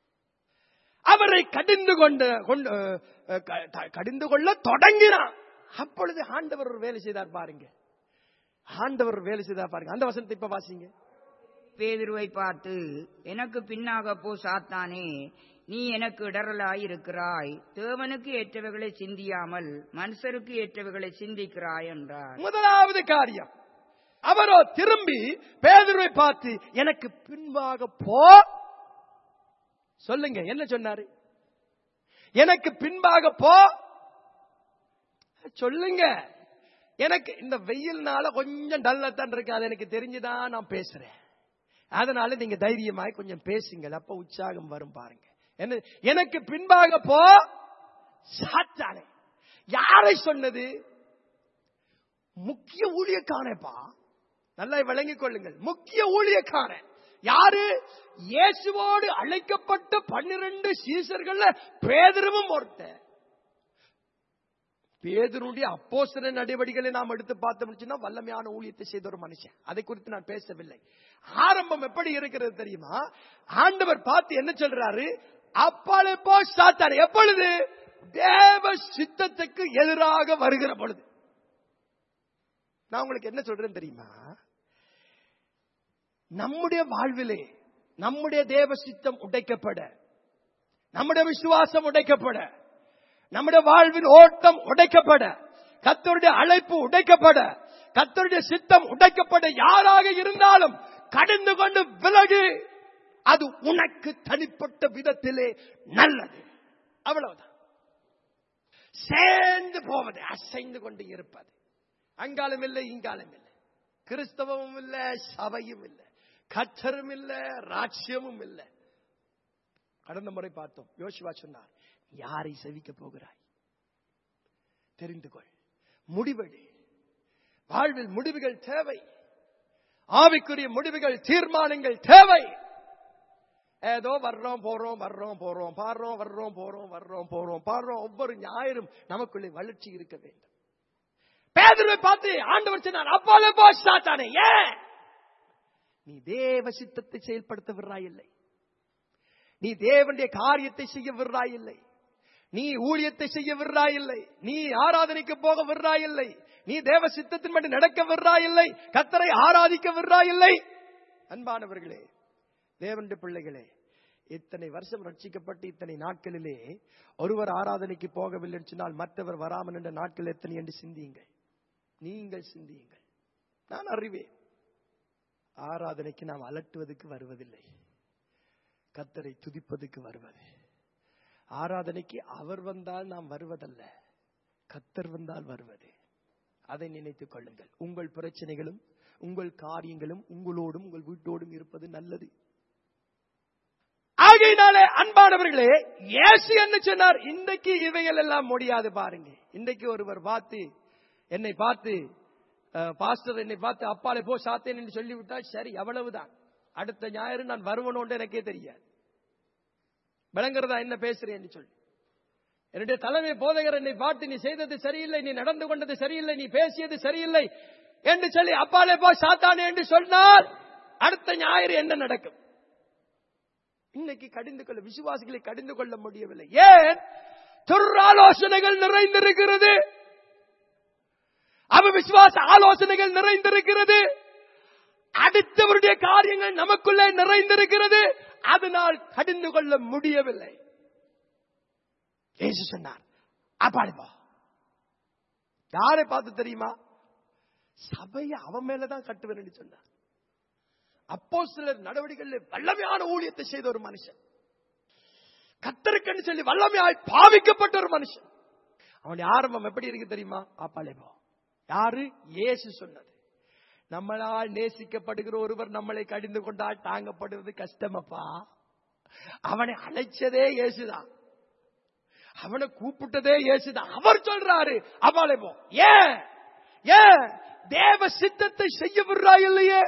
அவரை கடிந்து கொண்டு கொண்டு அஹ், க- க- கடிந்து கொள்ள தொடங்கினான் அப்பொழுது ஆண்டவர் ஒரு வேலை செய்தார் பாருங்க ஆண்டவர் ஒரு வேலை செய்தார் பாருங்க அந்த வசனத்தை இப்ப வாசிங்க பேதுருவை பார்த்து எனக்கு பின்னாக போ சாத்தானே நீ எனக்கு இடரலாயிருக்கிறாய் தேவனுக்கு ஏற்றவைகளை சிந்தியாமல் மனுஷருக்கு ஏற்றவைகளை சிந்திக்கிறாய் என்றார் முதலாவது காரியம் அவரோ திரும்பி பேதுருவை பார்த்து எனக்கு பின்பாக போ சொல்லுங்க என்ன சொன்னாரு எனக்கு பின்பாக போ சொல்லுங்க எனக்கு இந்த வெயில்னால கொஞ்சம் டல்லத்தான் இருக்கு அது எனக்கு தெரிஞ்சுதான் நான் பேசுறேன் அதனால நீங்க தைரியமாய் கொஞ்சம் பேசுங்கள் அப்ப உற்சாகம் வரும் பாருங்க என்ன எனக்கு பின்பாக போ சாத்தானே யாரை சொன்னது முக்கிய ஊழியக்காரப்பா நல்லா விளங்கிக் கொள்ளுங்கள் முக்கிய ஊழியக்காரன் யாரு இயேசுவோடு அழைக்கப்பட்ட பன்னிரண்டு சீசர்கள்ல பேதருவும் ஒருத்தன் பேதருடைய அப்போஸ்தல நடவடிக்கைகளை நாம் எடுத்து பார்த்தோம்னா வல்லமையான ஊழியத்தை செய்த ஒரு மனுஷன் அதை குறித்து நான் பேசவில்லை ஆரம்பம் எப்படி இருக்கிறது தெரியுமா ஆண்டவர் பார்த்து என்ன சொல்றாரு அப்பாலே போ சாத்தார் எப்பொழுது தேவ சித்தத்துக்கு எதிராக வருகிற பொழுது நான் உங்களுக்கு என்ன சொல்றேன் தெரியுமா நம்முடைய வாழ்விலே நம்முடைய தேவ சித்தம் உடைக்கப்பட நம்முடைய விசுவாசம் உடைக்கப்பட நம்முடைய வாழ்வின் ஓட்டம் உடைக்கப்பட கத்தருடைய அழைப்பு உடைக்கப்பட கத்தருடைய சித்தம் உடைக்கப்பட யாராக இருந்தாலும் கடந்து கொண்டு விலகு அது உனக்கு தனிப்பட்ட விதத்திலே நல்லது அவ்வளவுதான் சேர்ந்து போவது அசைந்து கொண்டு இருப்பது அங்காலம் இல்லை இங்காலம் இல்லை கிறிஸ்தவமும் இல்ல சபையும் இல்லை கத்தரும் இல்ல ராட்சியமும் இல்லை கடந்த முறை பார்த்தோம் யோசிவா சொன்னார் யாரை செவிக்க போகிறாய் தெரிந்து கொள் முடிவெடு வாழ்வில் முடிவுகள் தேவை ஆவிக்குரிய முடிவுகள் தீர்மானங்கள் தேவை ஏதோ வர்றோம் போறோம் வர்றோம் போறோம் பாடுறோம் வர்றோம் போறோம் வர்றோம் போறோம் பாடுறோம் ஒவ்வொரு ஞாயிறும் நமக்குள்ளே வளர்ச்சி இருக்க வேண்டும் பேதரை பார்த்து ஆண்டவர் சொன்னார் அப்பால போ சாத்தானே ஏன் நீ தேவ சித்தத்தை செயல்படுத்த விடுறாயில்லை நீ தேவனுடைய காரியத்தை செய்ய விடுறாயில்லை நீ ஊழியத்தை செய்ய விடுறாயில்லை நீ ஆராதனைக்கு போக விடுறாயில்லை நீ தேவ சித்தத்தின் மட்டும் நடக்க விடுறாயில்லை கத்தரை ஆராதிக்க விடுறாயில்லை அன்பானவர்களே தேவனுடைய பிள்ளைகளே இத்தனை வருஷம் ரட்சிக்கப்பட்டு இத்தனை நாட்களிலே ஒருவர் ஆராதனைக்கு போகவில்லை சொன்னால் மற்றவர் வராமல் என்ற நாட்கள் எத்தனை என்று சிந்தியுங்கள் நீங்கள் சிந்தியுங்கள் நான் அறிவேன் ஆராதனைக்கு நாம் அலட்டுவதற்கு வருவதில்லை கத்தரை துதிப்பதற்கு வருவது ஆராதனைக்கு அவர் வந்தால் நாம் வருவதல்ல கத்தர் வந்தால் வருவது அதை நினைத்துக் கொள்ளுங்கள் உங்கள் பிரச்சனைகளும் உங்கள் காரியங்களும் உங்களோடும் உங்கள் வீட்டோடும் இருப்பது நல்லது ஆகையினாலே அன்பானவர்களே இயேசு என்ன சொன்னார் இன்றைக்கு இவைகள் எல்லாம் முடியாது பாருங்க இன்றைக்கு ஒருவர் பார்த்து என்னை பார்த்து அஹ், பாஸ்டர் என்னை பார்த்து அப்பாலே போ சாத்தேன் என்று சொல்லிவிட்டால் சரி அவ்வளவுதான் அடுத்த ஞாயிறு நான் வருவனோண்டு எனக்கே தெரியாது விளங்குறதா என்ன பேசுறேன் என்று சொல்லி என்னுடைய தலைமை போதகர் என்னை பார்த்து நீ செய்தது சரியில்லை நீ நடந்து கொண்டது சரியில்லை நீ பேசியது சரியில்லை என்று சொல்லி அப்பாலே போ சாத்தானே என்று சொன்னால் அடுத்த ஞாயிறு என்ன நடக்கும் இன்னைக்கு கடிந்து கொள்ள விசுவாசிகளை கடிந்து கொள்ள முடியவில்லை ஏன் துர்ஆலோசனைகள் நிறைந்திருக்கிறது அவ விசுவாச ஆலோசனைகள் நிறைந்திருக்கிறது அடுத்தவருடைய காரியங்கள் நமக்குள்ளே நிறைந்திருக்கிறது அதனால் கடிந்து கொள்ள முடியவில்லை இயேசு சொன்னார் அப்பாடி போ யாரை பார்த்து தெரியுமா சபையை அவன் மேலதான் கட்டுவேன் சொன்னார் அப்போ சிலர் நடவடிக்கைகளில் வல்லமையான ஊழியத்தை செய்த ஒரு மனுஷன் கத்தருக்கன்னு சொல்லி வல்லமையாய் பாவிக்கப்பட்ட ஒரு மனுஷன் அவனுடைய ஆரம்பம் எப்படி இருக்கு தெரியுமா ஆப்பாலே போ யாரு இயேசு சொன்னது நம்மளால் நேசிக்கப்படுகிற ஒருவர் நம்மளை கடிந்து கொண்டால் தாங்கப்படுவது கஷ்டமப்பா அவனை அழைச்சதே இயேசுதான் அவனை கூப்பிட்டதே இயேசுதான் அவர் சொல்றாரு அப்பாலே போ ஏன் ஏன் தேவ சித்தத்தை செய்ய விடுறாய் இல்லையே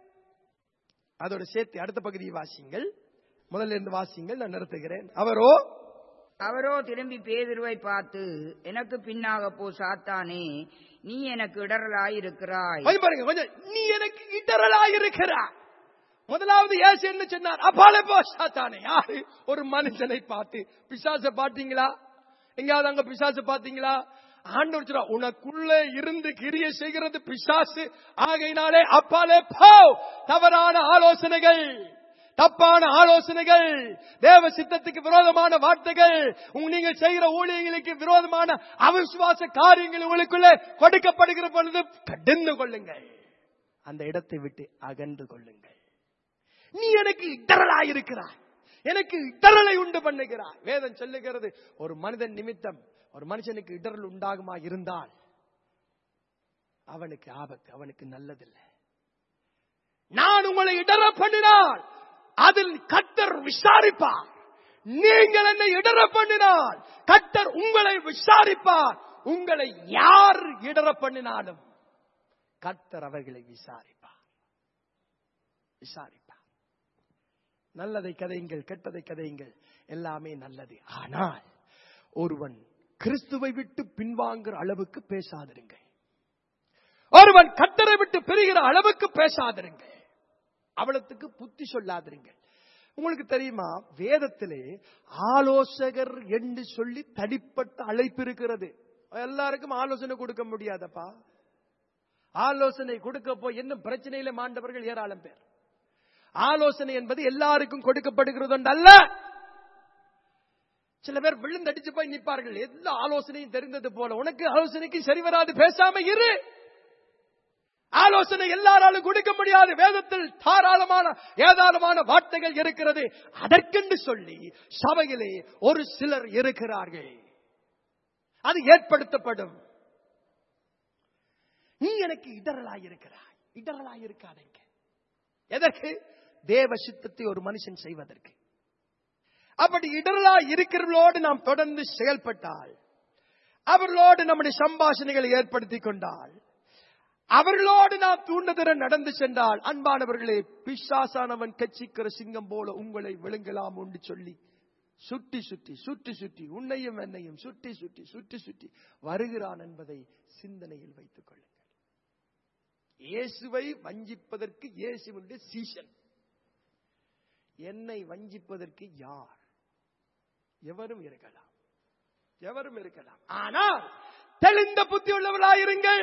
அதோட சேர்த்து அடுத்த பகுதியை வாசிங்கள் முதல்ல இருந்து வாசிங்கள் நான் நிறுத்துகிறேன் அவரோ அவரோ திரும்பி பேதுருவை பார்த்து எனக்கு பின்னாக போ சாத்தானே நீ எனக்கு இடரலாயிருக்கிறாய் கொஞ்சம் பாருங்க கொஞ்சம் நீ எனக்கு இடரலாய் இருக்கிறாய் முதலாவது இயேசு என்ன சொன்னார் அப்பாலே போ சாத்தானே யாரு ஒரு மனுஷனை பார்த்து பிசாச பாத்தீங்களா எங்கயாவது அங்க பிசாசு பாத்தீங்களா ஆண்டவர் சொல்றா, உனக்குள்ளே இருந்து கிரிய செய்கிறது பிசாசு ஆகையினாலே அப்பாலே போ தவறான ஆலோசனைகள் தப்பான ஆலோசனைகள் தேவ சித்தத்துக்கு விரோதமான வார்த்தைகள் உங்க நீங்க செய்கிற ஊழியர்களுக்கு விரோதமான அவிசுவாச காரியங்கள் உங்களுக்குள்ளே கொடுக்கப்படுகிற பொழுது கடிந்து கொள்ளுங்கள் அந்த இடத்தை விட்டு அகன்று கொள்ளுங்கள் நீ எனக்கு இடரலாயிருக்கிறாய் எனக்கு இடரலை உண்டு பண்ணுகிறாய் வேதம் சொல்லுகிறது ஒரு மனிதன் நிமித்தம் ஒரு மனுஷனுக்கு இடரல் உண்டாகுமா இருந்தால் அவனுக்கு ஆபத்து அவனுக்கு நல்லதில்லை நான் உங்களை இடர பண்ணினால் அதில் கத்தர் விசாரிப்பார் நீங்கள் என்னை இடர பண்ணினால் கத்தர் உங்களை விசாரிப்பார் உங்களை யார் இடர பண்ணினாலும் கத்தர் அவர்களை விசாரிப்பார் விசாரிப்பார் நல்லதை கதையுங்கள் கெட்டதை கதையுங்கள் எல்லாமே நல்லது ஆனால் ஒருவன் கிறிஸ்துவை விட்டு பின்வாங்குற அளவுக்கு பேசாதிருங்கள் ஒருவன் கத்தரை விட்டு பெறுகிற அளவுக்கு பேசாதிருங்கள் அவளத்துக்கு புத்தி சொல்லாதிருங்கள் உங்களுக்கு தெரியுமா வேதத்திலே ஆலோசகர் என்று சொல்லி தனிப்பட்ட அழைப்பு இருக்கிறது எல்லாருக்கும் ஆலோசனை கொடுக்க முடியாதப்பா ஆலோசனை கொடுக்க போய் என்ன பிரச்சனையில மாண்டவர்கள் ஏராளம் பேர் ஆலோசனை என்பது எல்லாருக்கும் கொடுக்கப்படுகிறது அல்ல சில பேர் விழுந்தடிச்சு போய் நிற்பார்கள் எல்லா ஆலோசனையும் தெரிந்தது போல உனக்கு ஆலோசனைக்கு சரி வராது பேசாம இரு ஆலோசனை எல்லாராலும் கொடுக்க முடியாது வேதத்தில் தாராளமான ஏதாளமான வார்த்தைகள் இருக்கிறது அதற்கென்று சொல்லி சபையிலே ஒரு சிலர் இருக்கிறார்கள் அது ஏற்படுத்தப்படும் நீ எனக்கு இடரலாய் இருக்கிறாய் இடரலாய் இருக்காதீங்க எதற்கு தேவ சித்தத்தை ஒரு மனுஷன் செய்வதற்கு அப்படி இடரலாய் இருக்கிறவர்களோடு நாம் தொடர்ந்து செயல்பட்டால் அவர்களோடு நம்முடைய சம்பாஷணைகளை ஏற்படுத்திக் கொண்டால் அவர்களோடு நாம் தூண்டுதர நடந்து சென்றால் அன்பானவர்களே பிசாசானவன் கட்சிக்கிற சிங்கம் போல உங்களை விழுங்கலாம் என்று சொல்லி சுற்றி சுற்றி சுற்றி சுற்றி உன்னையும் என்னையும் சுற்றி சுற்றி சுற்றி சுற்றி வருகிறான் என்பதை சிந்தனையில் வைத்துக் கொள்ளுங்கள் இயேசுவை வஞ்சிப்பதற்கு இயேசுவனுடைய சீசன் என்னை வஞ்சிப்பதற்கு யார் எவரும் இருக்கலாம் எவரும் இருக்கலாம் ஆனால் தெளிந்த புத்தி உள்ளவர்களாயிருங்கள்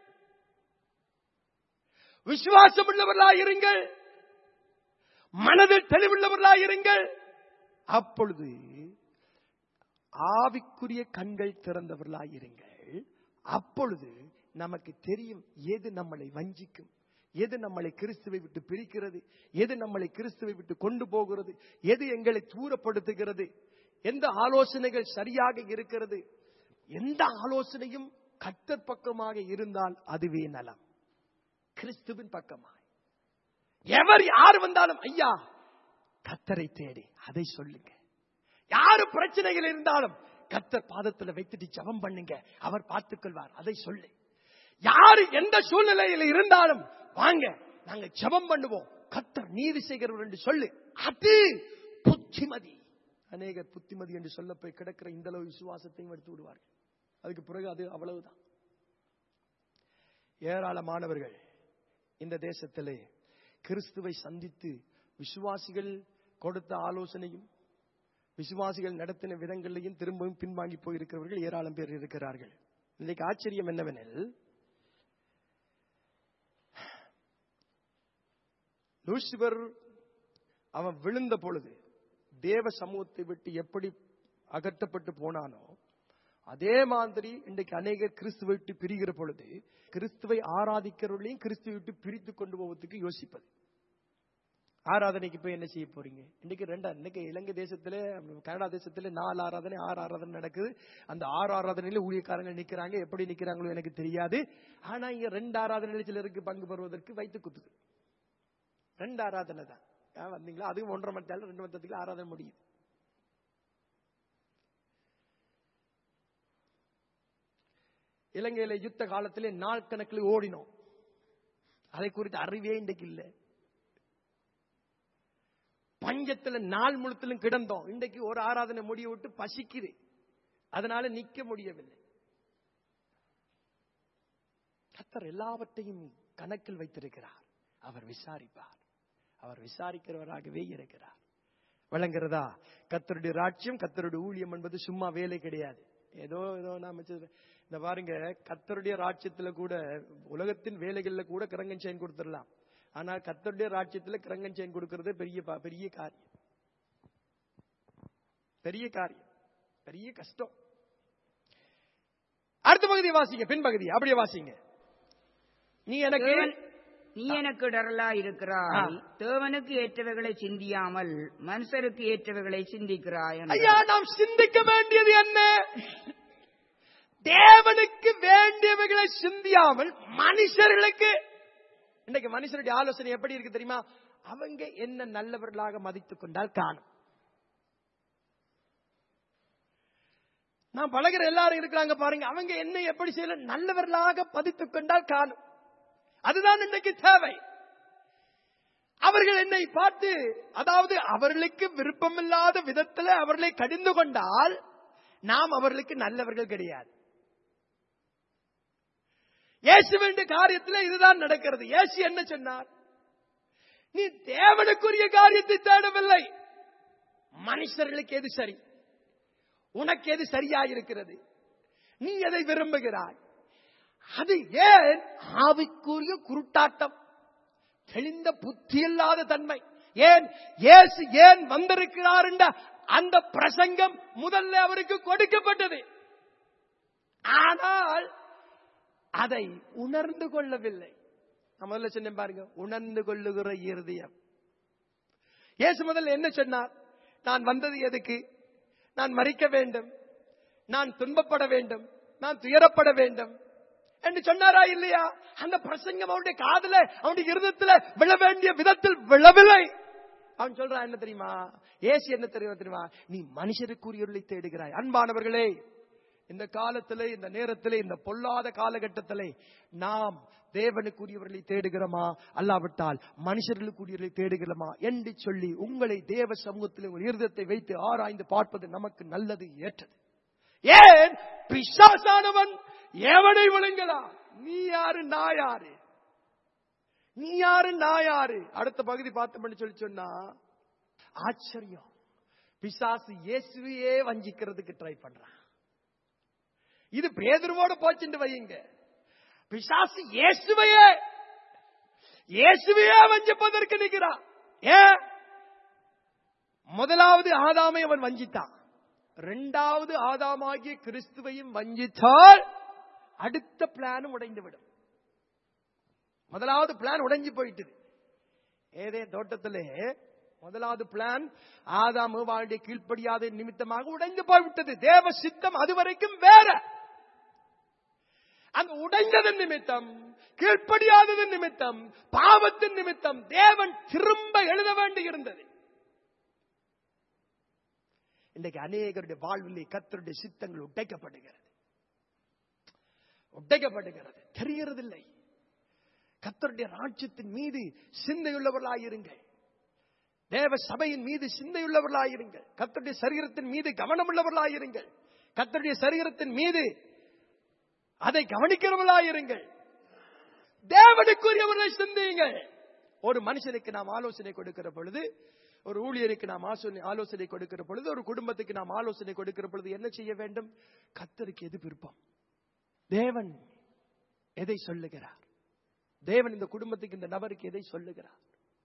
விசுவாசம் உள்ளவர்களாயிருங்கள் மனதில் தெளிவுள்ளவர்களாயிருங்கள் அப்பொழுது ஆவிக்குரிய கண்கள் திறந்தவர்களாயிருங்கள் அப்பொழுது நமக்கு தெரியும் எது நம்மளை வஞ்சிக்கும் எது நம்மளை கிறிஸ்துவை விட்டு பிரிக்கிறது எது நம்மளை கிறிஸ்துவை விட்டு கொண்டு போகிறது எது எங்களை தூரப்படுத்துகிறது எந்த ஆலோசனைகள் சரியாக இருக்கிறது எந்த ஆலோசனையும் கத்தர் பக்கமாக இருந்தால் அதுவே நலம் கிறிஸ்துவின் பக்கமாய் எவர் யார் வந்தாலும் ஐயா கத்தரை தேடி அதை சொல்லுங்க யாரு பிரச்சனைகள் இருந்தாலும் கத்தர் பாதத்துல வைத்துட்டு ஜெபம் பண்ணுங்க அவர் பார்த்துக் கொள்வார் அதை சொல்லு யாரு எந்த சூழ்நிலையில் இருந்தாலும் வாங்க நாங்க ஜெபம் பண்ணுவோம் கத்தர் நீதி செய்கிறவர் என்று சொல்லு அது புத்திமதி அநேகர் புத்திமதி என்று சொல்ல போய் கிடக்கிற இந்த அளவு விசுவாசத்தையும் எடுத்து விடுவார்கள் அதுக்கு பிறகு அது அவ்வளவுதான் ஏராளமானவர்கள் இந்த தேசத்திலே கிறிஸ்துவை சந்தித்து விசுவாசிகள் கொடுத்த ஆலோசனையும் விசுவாசிகள் நடத்தின விதங்களையும் திரும்பவும் பின்வாங்கி போயிருக்கிறவர்கள் ஏராளம் பேர் இருக்கிறார்கள் இன்னைக்கு ஆச்சரியம் என்னவெனில் லூசிபர் அவன் விழுந்த பொழுது தேவ சமூகத்தை விட்டு எப்படி அகற்றப்பட்டு போனானோ அதே மாதிரி இன்றைக்கு அநேகர் கிறிஸ்துவை விட்டு பிரிகிற பொழுது கிறிஸ்துவை ஆராதிக்கிறவர்களையும் கிறிஸ்துவை விட்டு பிரித்து கொண்டு போவதற்கு யோசிப்பது ஆராதனைக்கு போய் என்ன செய்ய போறீங்க இன்னைக்கு ரெண்டா இன்னைக்கு இலங்கை தேசத்துல கனடா தேசத்துல நாலு ஆராதனை ஆறு ஆராதனை நடக்குது அந்த ஆறு ஆராதனையில ஊழியக்காரங்க நிக்கிறாங்க எப்படி நிக்கிறாங்களோ எனக்கு தெரியாது ஆனா இங்க ரெண்டு ஆராதனையில சிலருக்கு பங்கு பெறுவதற்கு வைத்து குத்துது ரெண்டு ஆராதனை தான் ஏன் வந்தீங்களா அதுவும் ஒன்றரை மணி நேரம் ரெண்டு மணி நேரத்துக்கு ஆராதனை முடியுது இலங்கையில யுத்த காலத்திலே நாள் கணக்கில் ஓடினோம் அதை குறித்து அறிவே இன்றைக்கு இல்லை பஞ்சத்துல நாள் முழுத்திலும் கிடந்தோம் இன்றைக்கு ஒரு ஆராதனை முடிய விட்டு பசிக்குது அதனால நிக்க முடியவில்லை கத்தர் எல்லாவற்றையும் கணக்கில் வைத்திருக்கிறார் அவர் விசாரிப்பார் அவர் விசாரிக்கிறவராகவே இருக்கிறார் விளங்குறதா கத்தருடைய ராட்சியம் கத்தருடைய ஊழியம் என்பது சும்மா வேலை கிடையாது ஏதோ ஏதோ நாம செய்த- இந்த பாருங்க கத்தருடைய ராட்சியத்துல கூட உலகத்தின் வேலைகள்ல கூட கிரங்கன் செயின் கொடுத்துடலாம் ஆனா கத்தருடைய ராட்சியத்துல கிரங்கன் செயின் கொடுக்கறது பெரிய பா- பெரிய காரியம் பெரிய காரியம் பெரிய கஷ்டம் அடுத்த பகுதியை வாசிங்க பின்பகுதி அப்படியே வாசிங்க நீ எனக்கு தேவன், நீ எனக்கு இடரலா இருக்கிறாய் தேவனுக்கு ஏற்றவைகளை சிந்தியாமல் மனுஷருக்கு ஏற்றவைகளை சிந்திக்கிறாய் என்றார். ஐயா நாம் சிந்திக்க வேண்டியது என்ன தேவனுக்கு வேண்டியவைகளை சிந்தியாமல் மனுஷர்களுக்கு இன்னைக்கு மனுஷருடைய ஆலோசனை எப்படி இருக்கு தெரியுமா அவங்க என்ன நல்லவர்களாக மதித்துக் கொண்டால் காணும் நான் பழகிற எல்லாரும் இருக்கிறாங்க பாருங்க அவங்க என்ன எப்படி செய்யல நல்லவர்களாக பதித்துக் கொண்டால் காணும் அதுதான் இன்னைக்கு தேவை அவர்கள் என்னை பார்த்து அதாவது அவர்களுக்கு விருப்பமில்லாத விதத்தில் அவர்களை கடிந்து கொண்டால் நாம் அவர்களுக்கு நல்லவர்கள் கிடையாது இயேசு வேண்டிய காரியத்தில் இதுதான் நடக்கிறது இயேசு என்ன சொன்னார் நீ தேவனுக்குரிய காரியத்தை தேடவில்லை மனுஷர்களுக்கு எது சரி உனக்கு எது சரியாயிருக்கிறது நீ எதை விரும்புகிறாய் அது ஏன் ஆவிக்குரிய குருட்டாட்டம் தெளிந்த புத்தி இல்லாத தன்மை ஏன் இயேசு ஏன் வந்திருக்கிறார் என்ற அந்த பிரசங்கம் முதல்ல அவருக்கு கொடுக்கப்பட்டது ஆனால் அதை உணர்ந்து கொள்ளவில்லை நான் முதல்ல சொன்னேன் பாருங்க உணர்ந்து கொள்ளுகிற இருதயம் இயேசு முதல்ல என்ன சொன்னார் நான் வந்தது எதுக்கு நான் மறிக்க வேண்டும் நான் துன்பப்பட வேண்டும் நான் துயரப்பட வேண்டும் என்று சொன்னாரா இல்லையா அந்த பிரசங்கம் அவனுடைய காதுல அவனுடைய இருதயத்துல விழ வேண்டிய விதத்தில் விழவில்லை அவன் சொல்றான் என்ன தெரியுமா ஏசி என்ன தெரியுமா தெரியுமா நீ மனுஷருக்குரியவர்களை தேடுகிறாய் அன்பானவர்களே இந்த காலத்திலே இந்த நேரத்திலே இந்த பொல்லாத காலகட்டத்திலே நாம் தேவனுக்குரியவர்களை தேடுகிறோமா அல்லாவிட்டால் மனுஷர்களுக்குரியவர்களை தேடுகிறோமா என்று சொல்லி உங்களை தேவ சமூகத்தில் ஒரு இருதத்தை வைத்து ஆராய்ந்து பார்ப்பது நமக்கு நல்லது ஏற்றது ஏன் பிசாசானவன் எவனை விழுங்கலாம் நீ யாரு நான் யாரு நீ யாரு நான் யாரு அடுத்த பகுதி பார்த்தோம்னு சொல்லி சொன்னா ஆச்சரியம் பிசாசு இயேசுவையே வஞ்சிக்கிறதுக்கு ட்ரை பண்றான் இது பேதுருவோட போச்சுட்டு வையுங்க பிசாசு இயேசுவையே இயேசுவையே வஞ்சிப்பதற்கு நிற்கிறான் ஏன் முதலாவது ஆதாமை அவன் வஞ்சித்தான் இரண்டாவது ஆதாமாகிய கிறிஸ்துவையும் வஞ்சித்தால் அடுத்த பிளானும் உடைந்து விடும் முதலாவது பிளான் உடைஞ்சு போயிட்டது ஏதே தோட்டத்திலே முதலாவது பிளான் ஆதாம் ஏவாளுடைய கீழ்ப்படியாத நிமித்தமாக உடைந்து போய்விட்டது தேவ சித்தம் அதுவரைக்கும் வேற அந்த உடைந்ததன் நிமித்தம் கீழ்ப்படியாததன் நிமித்தம் பாவத்தின் நிமித்தம் தேவன் திரும்ப எழுத வேண்டி இருந்தது இன்றைக்கு அநேகருடைய வாழ்விலே கத்தருடைய சித்தங்கள் உடைக்கப்படுகிறது உடைக்கப்படுகிறது தெரிகிறதில்லை கத்தருடைய ராஜ்யத்தின் மீது சிந்தையுள்ளவர்களாயிருங்கள் தேவ சபையின் மீது சிந்தையுள்ளவர்களாயிருங்கள் கத்தருடைய சரீரத்தின் மீது கவனமுள்ளவர்களாயிருங்கள் கத்தருடைய சரீரத்தின் மீது அதை கவனிக்கிறவர்களாயிருங்கள் தேவனுக்குரியவர்களை சிந்தியுங்கள் ஒரு மனுஷனுக்கு நாம் ஆலோசனை கொடுக்கிற பொழுது ஒரு ஊழியருக்கு நாம் ஆசோனை- ஆலோசனை கொடுக்கிற பொழுது ஒரு குடும்பத்துக்கு நாம் ஆலோசனை கொடுக்கிற பொழுது என்ன செய்ய வேண்டும் கத்தருக்கு எது விருப்பம் தேவன் எதை சொல்லுகிறார் தேவன் இந்த குடும்பத்துக்கு இந்த நபருக்கு எதை சொல்லுகிறார்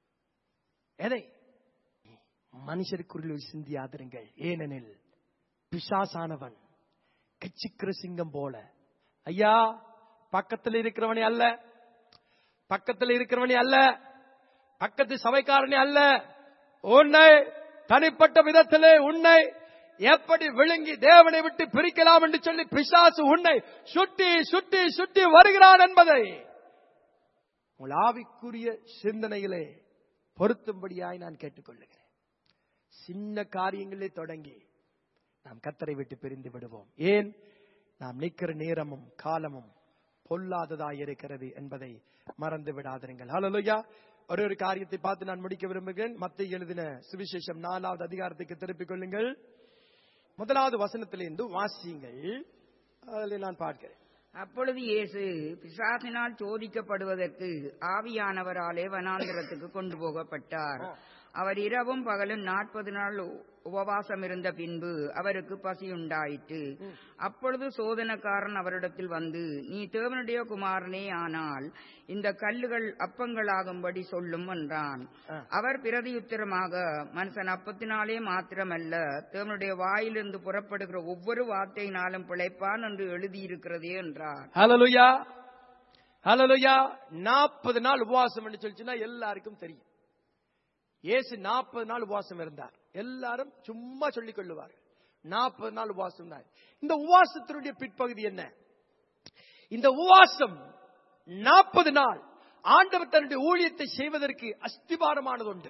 எதை மனுஷருக்குள்ள சிந்தியாதிருங்கள் ஏனெனில் பிசாசானவன் கச்சிக்கிற சிங்கம் போல ஐயா பக்கத்தில் இருக்கிறவனே அல்ல பக்கத்தில் இருக்கிறவனே அல்ல பக்கத்து சபைக்காரனே அல்ல உன்னை தனிப்பட்ட விதத்திலே உன்னை எப்படி விழுங்கி தேவனை விட்டு பிரிக்கலாம் என்று சொல்லி பிசாசு உன்னை சுட்டி சுட்டி சுட்டி வருகிறான் என்பதை உங்கள் ஆவிக்குரிய சிந்தனையிலே பொருத்தும்படியாய் நான் கேட்டுக்கொள்ளுகிறேன் சின்ன காரியங்களே தொடங்கி நாம் கத்தரை விட்டு பிரிந்து விடுவோம் ஏன் நாம் நிற்கிற நேரமும் காலமும் பொல்லாததாய் இருக்கிறது என்பதை மறந்து விடாதிருங்கள் ஹalleluya ஒரு ஒரு காரியத்தை பார்த்து நான் முடிக்க விரும்புகிறேன் மத்திய எழுதின சுவிசேஷம் நாலாவது அதிகாரத்துக்கு திருப்பிக் கொள்ளுங்கள் முதலாவது வசனத்திலிருந்து வாசியுங்கள் அதில் நான் பார்க்கிறேன் அப்பொழுது இயேசு பிசாசினால் சோதிக்கப்படுவதற்கு ஆவியானவராலே வனாந்திரத்துக்கு கொண்டு போகப்பட்டார் அவர் இரவும் பகலும் நாற்பது நாள் உபவாசம் இருந்த பின்பு அவருக்கு பசியுண்டாயிற்று அப்பொழுது சோதனக்காரன் அவரிடத்தில் வந்து நீ தேவனுடைய குமாரனே ஆனால் இந்த கல்லுகள் அப்பங்களாகும்படி சொல்லும் என்றான் ஆ. அவர் பிரதியுத்தரமாக மனுஷன் அப்பத்தினாலே மாத்திரமல்ல தேவனுடைய வாயிலிருந்து புறப்படுகிற ஒவ்வொரு வார்த்தையினாலும் பிழைப்பான் என்று எழுதியிருக்கிறதே என்றார் ஹalleluya ஹalleluya 40 நாள் உபவாசம் என்று சொல்லிச்சுன்னா எல்லாருக்கும் தெரியும் இயேசு 40 நாள் உபவாசம் இருந்தார் எல்லாரும் சும்மா சொல்லிக் கொள்ளுவார்கள் 40 நாள் உபவாசம் தான் இந்த உபவாசத்தினுடைய பிற்பகுதி என்ன இந்த உபவாசம் 40 நாள் ஆண்டவர் தன்னுடைய ஊழியத்தை செய்வதற்கு அஸ்திபாரமானது உண்டு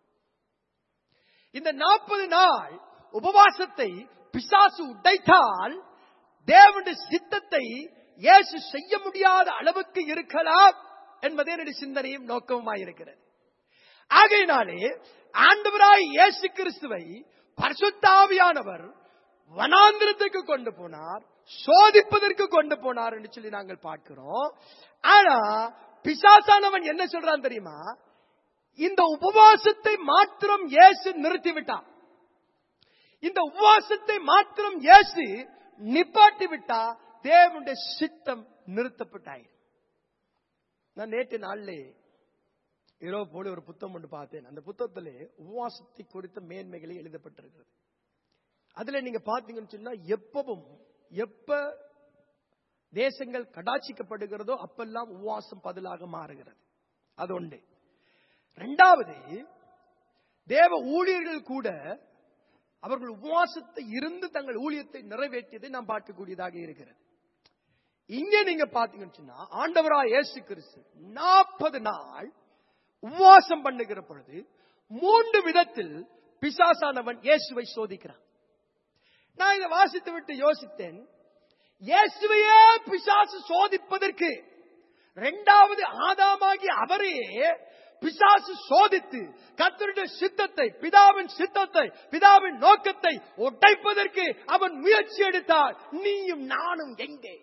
இந்த 40 நாள் உபவாசத்தை பிசாசு உடைத்தால் தேவனுடைய சித்தத்தை இயேசு செய்ய முடியாத அளவுக்கு இருக்கலாம் என்பதே என்னுடைய சிந்தனையும் நோக்கமுமாய் இருக்கிறது ஆகையினாலே ஆண்டவராய் இயேசு கிறிஸ்துவை பரிசுத்தாவியானவர் வனாந்திரத்துக்கு கொண்டு போனார் சோதிப்பதற்கு கொண்டு போனார் என்று சொல்லி நாங்கள் பார்க்கிறோம் ஆனா பிசாசானவன் என்ன சொல்றான் தெரியுமா இந்த உபவாசத்தை மாத்திரம் இயேசு நிறுத்திவிட்டான் இந்த உபவாசத்தை மாத்திரம் இயேசு நிப்பாட்டி விட்டா தேவனுடைய சித்தம் நிறுத்தப்பட்டாயிரு நான் நேற்று நாளிலே இரவு போல ஒரு புத்தகம் ஒன்று பார்த்தேன் அந்த புத்தகத்திலே உபவாசத்தை குறித்த மேன்மைகளை எழுதப்பட்டிருக்கிறது அதுல நீங்க பாத்தீங்கன்னு சொன்னா எப்பவும் எப்ப தேசங்கள் கடாட்சிக்கப்படுகிறதோ அப்பெல்லாம் உபவாசம் பதிலாக மாறுகிறது அது ஒன்று ரெண்டாவது தேவ ஊழியர்கள் கூட அவர்கள் உபவாசத்தை இருந்து தங்கள் ஊழியத்தை நிறைவேற்றியதை நாம் பார்க்கக்கூடியதாக இருக்கிறது இங்கே நீங்க பாத்தீங்கன்னு சொன்னா ஆண்டவராய் இயேசு கிறிஸ்து நாற்பது நாள் உபவாசம் பண்ணுகிற பொழுது மூன்று விதத்தில் பிசாசானவன் இயேசுவை சோதிக்கிறான் நான் இதை வாசித்து விட்டு யோசித்தேன் இயேசுவையே பிசாசு சோதிப்பதற்கு இரண்டாவது ஆதாமாகி அவரையே பிசாசு சோதித்து கர்த்தருடைய சித்தத்தை பிதாவின் சித்தத்தை பிதாவின் நோக்கத்தை ஒட்டைப்பதற்கு அவன் முயற்சி எடுத்தால் நீயும் நானும் எங்கே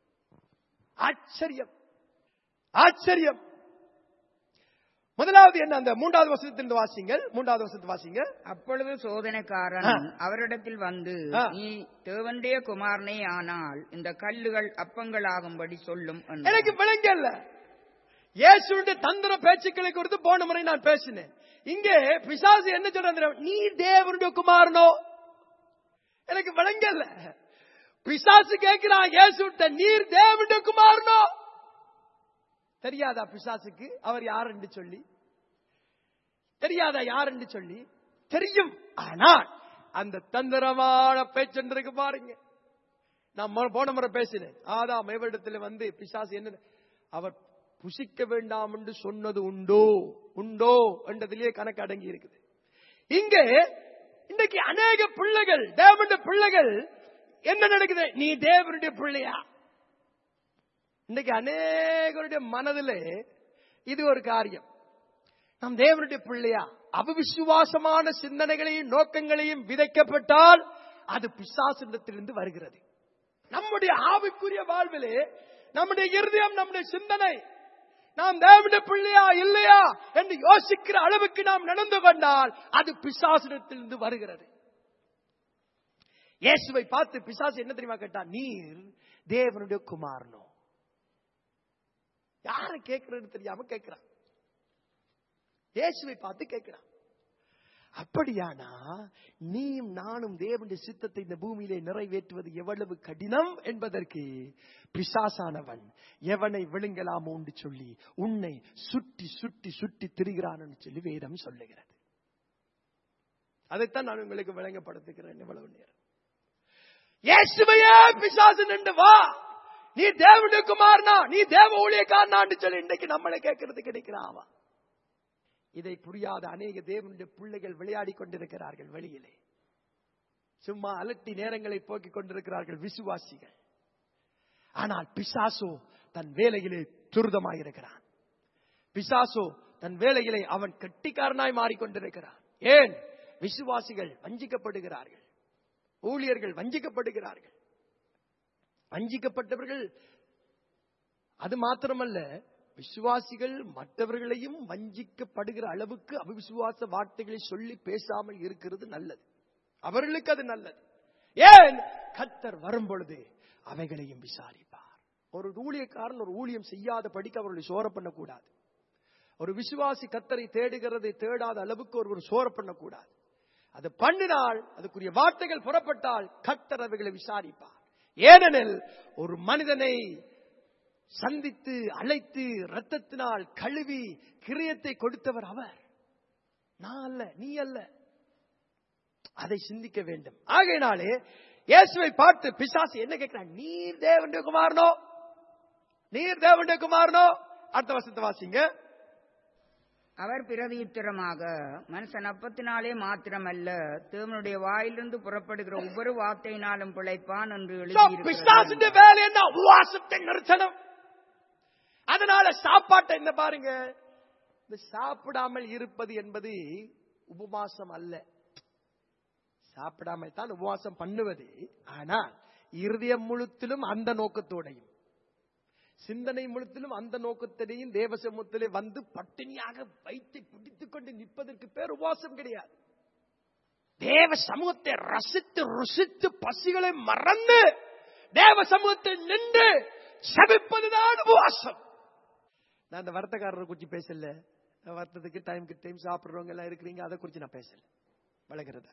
ஆச்சரியம் ஆச்சரியம் முதலாவது என்ன அந்த மூன்றாவது வசனத்திலிருந்து வாசிங்கள் மூன்றாவது வசனத்தை வாசிங்க அப்பொழுது சோதனைக்காரன் ஆ. அவரிடத்தில் வந்து ஆ. நீ தேவனுடைய குமாரனே ஆனால் இந்த கல்லுகள் அப்பங்களாகும்படி சொல்லும் என்றான். எனக்கு விளங்கல இயேசுடைய தந்திர பேச்சுக்களை குறித்து போன முறை நான் பேசினேன் இங்கே பிசாசு என்ன சொல்றான் தெரியுமா? நீ தேவனுடைய குமாரனோ எனக்கு விளங்கல பிசாசு கேட்கிறான் இயேசுட்ட நீர் தேவனுடைய குமாரனோ தெரியாதா பிசாசுக்கு அவர் யார் என்று சொல்லி தெரியாதா யார் என்று சொல்லி தெரியும் ஆனால் அந்த தந்திரமான பேச்சென்றிருக்கு பாருங்க நான் மொ- போன முறை பேசினேன் ஆதாம் ஏவரிடத்தில் வந்து பிசாசு என்ன அவர் புசிக்க வேண்டாம் என்று சொன்னது உண்டோ உண்டோ என்றதிலே கணக்கு அடங்கி இருக்குது இங்கே இன்றைக்கு அநேக பிள்ளைகள் தேவனுடைய பிள்ளைகள் என்ன நடக்குது நீ தேவனுடைய பிள்ளையா இன்னைக்கு அநேகருடைய மனதிலே இது ஒரு காரியம் நம் தேவனுடைய பிள்ளையா அவிசுவாசமான சிந்தனைகளையும் நோக்கங்களையும் விதைக்கப்பட்டால் அது பிசாசிடத்திலிருந்து வருகிறது நம்முடைய ஆவிக்குரிய வாழ்விலே நம்முடைய இருதயம் நம்முடைய சிந்தனை நாம் தேவனுடைய பிள்ளையா இல்லையா என்று யோசிக்கிற அளவுக்கு நாம் நடந்து கொண்டால் அது பிசாசிடத்திலிருந்து வருகிறது இயேசுவை பார்த்து பிசாசு என்ன தெரியுமா கேட்டா நீர் தேவனுடைய குமாரனோ யார கேட்கறன்னு தெரியாம கேட்கிறான் இயேசுவை பார்த்து கேட்கிறான் அப்படியானா நீயும் நானும் தேவனுடைய சித்தத்தை இந்த பூமியிலே நிறைவேற்றுவது எவ்வளவு கடினம் என்பதற்கு பிசாசானவன் எவனை விழுங்கலாமோ என்று சொல்லி உன்னை சுட்டி சுட்டி சுட்டி திரிகிறான் சொல்லி வேதம் சொல்லுகிறது அதைத்தான் நான் உங்களுக்கு விளங்கப்படுத்துகிறேன் இவ்வளவு நேரம் இயேசுவையே பிசாசு நின்று வா நீ தேவனுடைய குமாரனா நீ தேவ ஊழியக்காரனான்னு சொல்லி இன்னைக்கு நம்மளை கேட்கறது கிடைக்கிறாவா இதை புரியாத அநேக தேவனுடைய பிள்ளைகள் விளையாடி கொண்டிருக்கிறார்கள் வெளியிலே சும்மா அலட்டி நேரங்களை போக்கிக் கொண்டிருக்கிறார்கள் விசுவாசிகள் ஆனால் பிசாசோ தன் வேலையிலே துரிதமாயிருக்கிறான் பிசாசோ தன் வேலையிலே அவன் கட்டிக்காரனாய் மாறிக்கொண்டிருக்கிறான் ஏன் விசுவாசிகள் வஞ்சிக்கப்படுகிறார்கள் ஊழியர்கள் வஞ்சிக்கப்படுகிறார்கள் வஞ்சிக்கப்பட்டவர்கள் அது மாத்திரமல்ல விசுவாசிகள் மற்றவர்களையும் வஞ்சிக்கப்படுகிற அளவுக்கு அவிசுவாச வார்த்தைகளை சொல்லி பேசாமல் இருக்கிறது நல்லது அவர்களுக்கு அது நல்லது ஏன் கத்தர் வரும் பொழுது அவைகளையும் விசாரிப்பார் ஒரு ஊழியக்காரன் ஒரு ஊழியம் செய்யாத படிக்க அவர்களை சோர பண்ணக்கூடாது ஒரு விசுவாசி கத்தரை தேடுகிறதை தேடாத அளவுக்கு ஒருவர் சோர பண்ணக்கூடாது அது பண்ணினால் அதுக்குரிய வார்த்தைகள் புறப்பட்டால் கத்தர் அவைகளை விசாரிப்பார் ஏனெனில் ஒரு மனிதனை சந்தித்து அழைத்து ரத்தத்தினால் கழுவி கிரியத்தை கொடுத்தவர் அவர் நான் அல்ல நீ அல்ல அதை சிந்திக்க வேண்டும் ஆகையினாலே இயேசுவை பார்த்து பிசாசு என்ன கேட்கிறான் நீர் தேவனுடைய குமாரனோ நீர் தேவனுடைய குமாரனோ அடுத்த வருஷத்தை வாசிங்க அவர் பிரதியுத்தரமாக மனுஷன் அப்பத்தினாலே மாத்திரமல்ல தேவனுடைய வாயிலிருந்து புறப்படுகிற ஒவ்வொரு வார்த்தையினாலும் பிழைப்பான் என்று பிசாசுடைய எழுதியிருக்கிறது வேலை என்ன உபவாசத்தை நிறுத்தணும் அதனால சாப்பாட்டை என்ன பாருங்க இந்த சாப்பிடாமல் இருப்பது என்பது உபவாசம் அல்ல சாப்பிடாமல் தான் உபவாசம் பண்ணுவது ஆனால் இருதயம் முழுத்திலும் அந்த நோக்கத்தோடையும் சிந்தனை முழுத்திலும் அந்த நோக்கத்திலையும் தேவ சமூகத்திலே வந்து பட்டினியாக வைத்து பிடித்துக் கொண்டு நிற்பதற்கு பேர் உபவாசம் கிடையாது தேவ சமூகத்தை ரசித்து ருசித்து பசிகளை மறந்து தேவ சமூகத்தில் நின்று சபிப்பதுதான் உபவாசம் நான் அந்த வர்த்தகாரரை குறிச்சு பேசல வர்த்தத்துக்கு டைம்க்கு டைம் சாப்பிடுறவங்க எல்லாம் இருக்கிறீங்க அதை குறிச்சு நான் பேசல வளர்கிறதா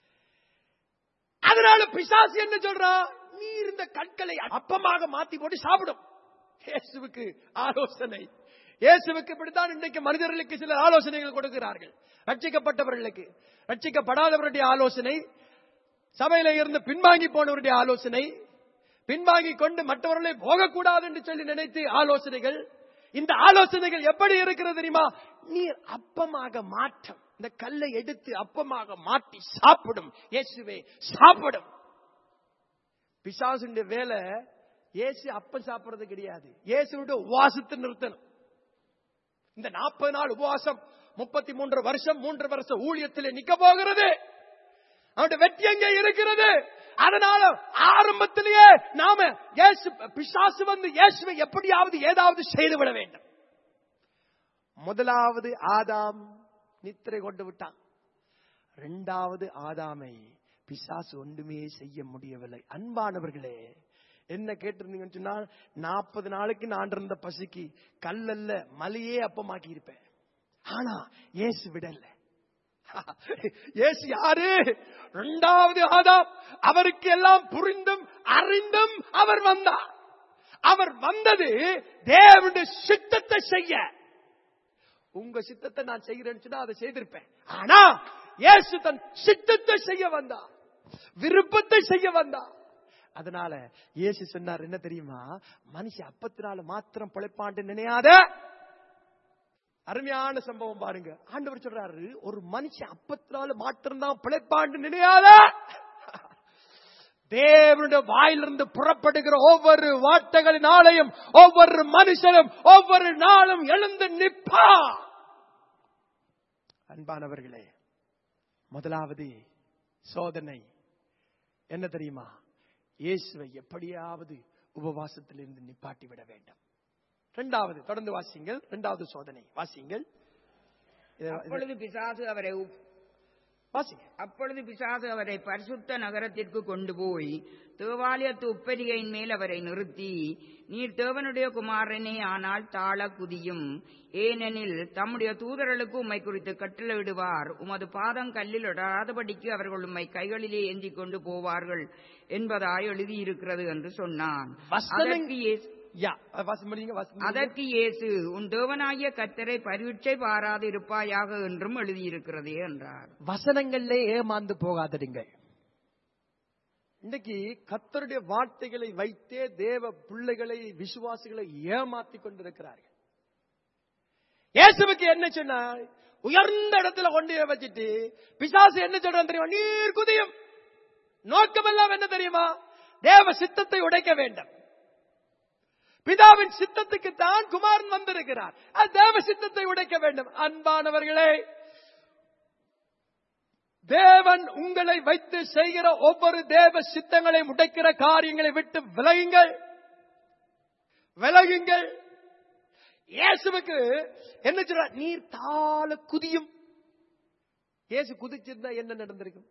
அதனால பிசாசு என்ன சொல்றான் நீர் இந்த கற்களை அப்பமாக மாத்தி போட்டு சாப்பிடும் இயேசுவுக்கு ஆலோசனை இயேசுவுக்கு இப்படித்தான் இன்றைக்கு மனிதர்களுக்கு சில ஆலோசனைகள் கொடுக்கிறார்கள் ரட்சிக்கப்பட்டவர்களுக்கு ரட்சிக்கப்படாதவருடைய ஆலோசனை சபையில இருந்து பின்வாங்கி போனவருடைய ஆலோசனை பின்வாங்கி கொண்டு மற்றவர்களை போகக்கூடாது என்று சொல்லி நினைத்து ஆலோசனைகள் இந்த ஆலோசனைகள் எப்படி இருக்கிறது தெரியுமா நீர் அப்பமாக மாற்றம் இந்த கல்லை எடுத்து அப்பமாக மாற்றி சாப்பிடும் இயேசுவே சாப்பிடும் பிசாசுடைய வேலை இயேசு அப்பம் சாப்பிடுறது கிடையாது இயேசுடைய உபவாசத்தை நிறுத்தணும் இந்த நாற்பது நாள் உபவாசம் முப்பத்தி மூன்று வருஷம் மூன்று வருஷம் ஊழியத்தில் நிக்க போகிறது அவனுடைய வெற்றி எங்கே இருக்கிறது அதனால ஆரம்பத்திலேயே நாம இயேசு பிசாசு வந்து இயேசுவை எப்படியாவது ஏதாவது செய்துவிட வேண்டும் முதலாவது ஆதாம் நித்திரை கொண்டு விட்டான் இரண்டாவது ஆதாமை பிசாசு ஒன்றுமே செய்ய முடியவில்லை அன்பானவர்களே என்ன கேட்டிருந்தீங்கன்னு சொன்னால் நாற்பது நாளைக்கு நான் இருந்த பசிக்கு கல்லல்ல மலையே அப்பமாக்கி இருப்பேன் ஆனா இயேசு விடல இயேசு யாரு இரண்டாவது ஆதாம் அவருக்கு எல்லாம் புரிந்தும் அறிந்தும் அவர் வந்தார் அவர் வந்தது தேவனுடைய சித்தத்தை செய்ய உங்க சித்தத்தை நான் செய்கிறேன்னு சொன்னா அதை செய்திருப்பேன் ஆனா இயேசு தன் சித்தத்தை செய்ய வந்தார் விருப்பத்தை செய்ய வந்தார் அதனால இயேசு சொன்னார் என்ன தெரியுமா மனுஷ அப்பத்தினால மாத்திரம் பிழைப்பாண்டு நினையாத அருமையான சம்பவம் பாருங்க ஆண்டவர் சொல்றாரு ஒரு மனுஷன் அப்பத்தினால மாத்திரம் தான் பிழைப்பாண்டு நினையாத தேவனுடைய வாயிலிருந்து புறப்படுகிற ஒவ்வொரு வார்த்தைகளினாலையும் ஒவ்வொரு மனுஷனும் ஒவ்வொரு நாளும் எழுந்து நிற்பா அன்பானவர்களே முதலாவது சோதனை என்ன தெரியுமா இயேசுவை எப்படியாவது உபவாசத்திலிருந்து நிப்பாட்டி விட வேண்டும் இரண்டாவது தொடர்ந்து வாசிங்கள் இரண்டாவது சோதனை வாசிங்கள் இத- இத- அப்பொழுது பிசாசு அவரை உப்- வாசிங்க அப்பொழுது பிசாசு அவரை பரிசுத்த நகரத்திற்கு கொண்டு போய் தேவாலயத்து உப்பரிகையின் மேல் அவரை நிறுத்தி நீர் தேவனுடைய குமாரனே ஆனால் தாழ குதியும் ஏனெனில் தம்முடைய தூதர்களுக்கு உம்மை குறித்து கட்டளையிடுவார் உமது பாதம் கல்லில் இடாதபடிக்கு அவர்கள் உம்மை கைகளிலே ஏந்திக் கொண்டு போவார்கள் என்பதாய் எழுதியிருக்கிறது என்று சொன்னான் வசனங்- அதற்கு இயேசு யா வாசி முடியுங்க வாசி முடியுங்க. அதற்கு இயேசு உன் தேவனாகிய கத்தரை பரீட்சை பாராது இருப்பாயாக என்றும் எழுதியிருக்கிறதே என்றார் வசனங்களிலே ஏமாந்து போகாதடுங்கள் இன்னைக்கு கத்தருடைய வார்த்தைகளை வைத்தே தேவ பிள்ளைகளை விசுவாசிகளை ஏமாத்தி கொண்டிருக்கிறார்கள் இயேசுவுக்கு என்ன சொன்னார் உயர்ந்த இடத்துல கொண்டு போய் வச்சுட்டு பிசாசு என்ன சொல்றான் தெரியுமா நீர் குதியும் நோக்கமெல்லாம் என்ன தெரியுமா தேவ சித்தத்தை உடைக்க வேண்டும் பிதாவின் சித்தத்துக்கு தான் குமாரன் வந்திருக்கிறார் அது தேவ சித்தத்தை உடைக்க வேண்டும் அன்பானவர்களே தேவன் உங்களை வைத்து செய்கிற ஒவ்வொரு தேவ சித்தங்களை உடைக்கிற காரியங்களை விட்டு விலகுங்கள் விலகுங்கள் இயேசுவுக்கு என்ன சொல்ற நீர் தாள குதியும் இயேசு குதிச்சிருந்தா என்ன நடந்திருக்கும்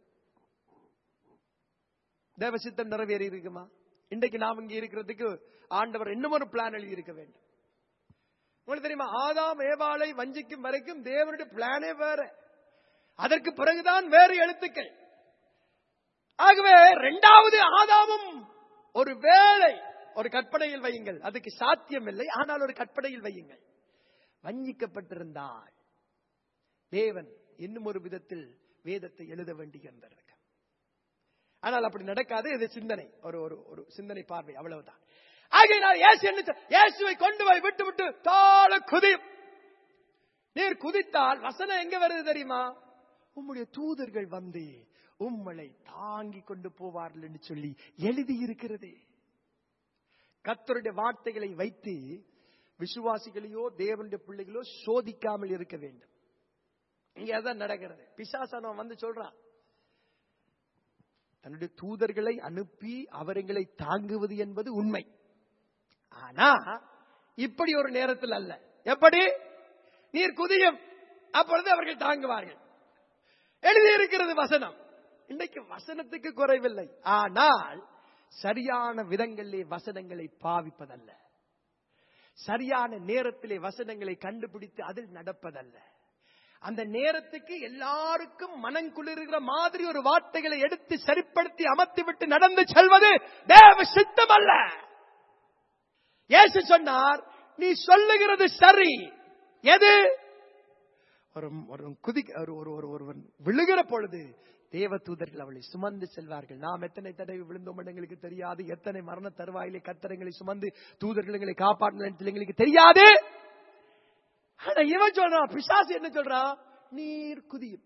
தேவ சித்தம் நிறைவேறி இருக்குமா இன்றைக்கு நாம் இங்க இருக்கிறதுக்கு ஆண்டவர் இன்னும் ஒரு பிளான் எழுதி இருக்க வேண்டும் உங்களுக்கு தெரியுமா ஆதாம் ஏவாளை வஞ்சிக்கும் வரைக்கும் தேவனுடைய பிளானே வேற அதற்கு பிறகுதான் வேறு எழுத்துக்கள் ஆகவே இரண்டாவது ஆதாமும் ஒரு வேலை ஒரு கற்பனையில் வையுங்கள் அதுக்கு சாத்தியம் இல்லை ஆனால் ஒரு கற்பனையில் வையுங்கள் வஞ்சிக்கப்பட்டிருந்தால் தேவன் இன்னும் ஒரு விதத்தில் வேதத்தை எழுத வேண்டியிருந்திருக்க ஆனால் அப்படி நடக்காது இது சிந்தனை ஒரு ஒரு ஒரு சிந்தனை பார்வை அவ்வளவுதான் ஆகையினால் இயேசு என்ன சொ- இயேசுவை கொண்டு போய் விட்டு விட்டு தாழ குதியும் நீர் குதித்தால் வசனம் எங்க வருது தெரியுமா உம்முடைய தூதர்கள் வந்து உம்மை தாங்கி கொண்டு போவார்கள் என்று சொல்லி எழுதி இருக்கிறது கர்த்தருடைய வார்த்தைகளை வைத்து விசுவாசிகளையோ தேவனுடைய பிள்ளைகளோ சோதிக்காமல் இருக்க வேண்டும் இங்க அதான் நடக்கிறது பிசாசானவன் வந்து சொல்றான் தன்னுடைய தூதர்களை அனுப்பி அவர்களை தாங்குவது என்பது உண்மை ஆனா இப்படி ஒரு நேரத்தில் அல்ல எப்படி நீர் குதியும் அப்பொழுது அவர்கள் தாங்குவார்கள் எழுதியிருக்கிறது வசனம் இன்னைக்கு வசனத்துக்கு குறைவில்லை ஆனால் சரியான விதங்களிலே வசனங்களை பாவிப்பதல்ல சரியான நேரத்திலே வசனங்களை கண்டுபிடித்து அதில் நடப்பதல்ல அந்த நேரத்துக்கு எல்லாருக்கும் மனம் குளிர்கிற மாதிரி ஒரு வார்த்தைகளை எடுத்து சரிப்படுத்தி அமர்த்தி விட்டு நடந்து செல்வது தேவ சித்தம் அல்ல இயேசு சொன்னார் நீ சொல்லுகிறது சரி எது ஒரு ஒரு குதி ஒரு ஒரு ஒரு ஒருவன் விழுகிற பொழுது தேவ தூதர்கள் அவளை சுமந்து செல்வார்கள் நாம் எத்தனை தடவை விழுந்தோம் என்று எங்களுக்கு தெரியாது எத்தனை மரண தருவாயிலே கத்தரங்களை சுமந்து தூதர்கள் எங்களை காப்பாற்றின எங்களுக்கு தெரியாது ஆனா இவன் சொல்றான் பிசாசு என்ன சொல்றான் நீர் குதியும்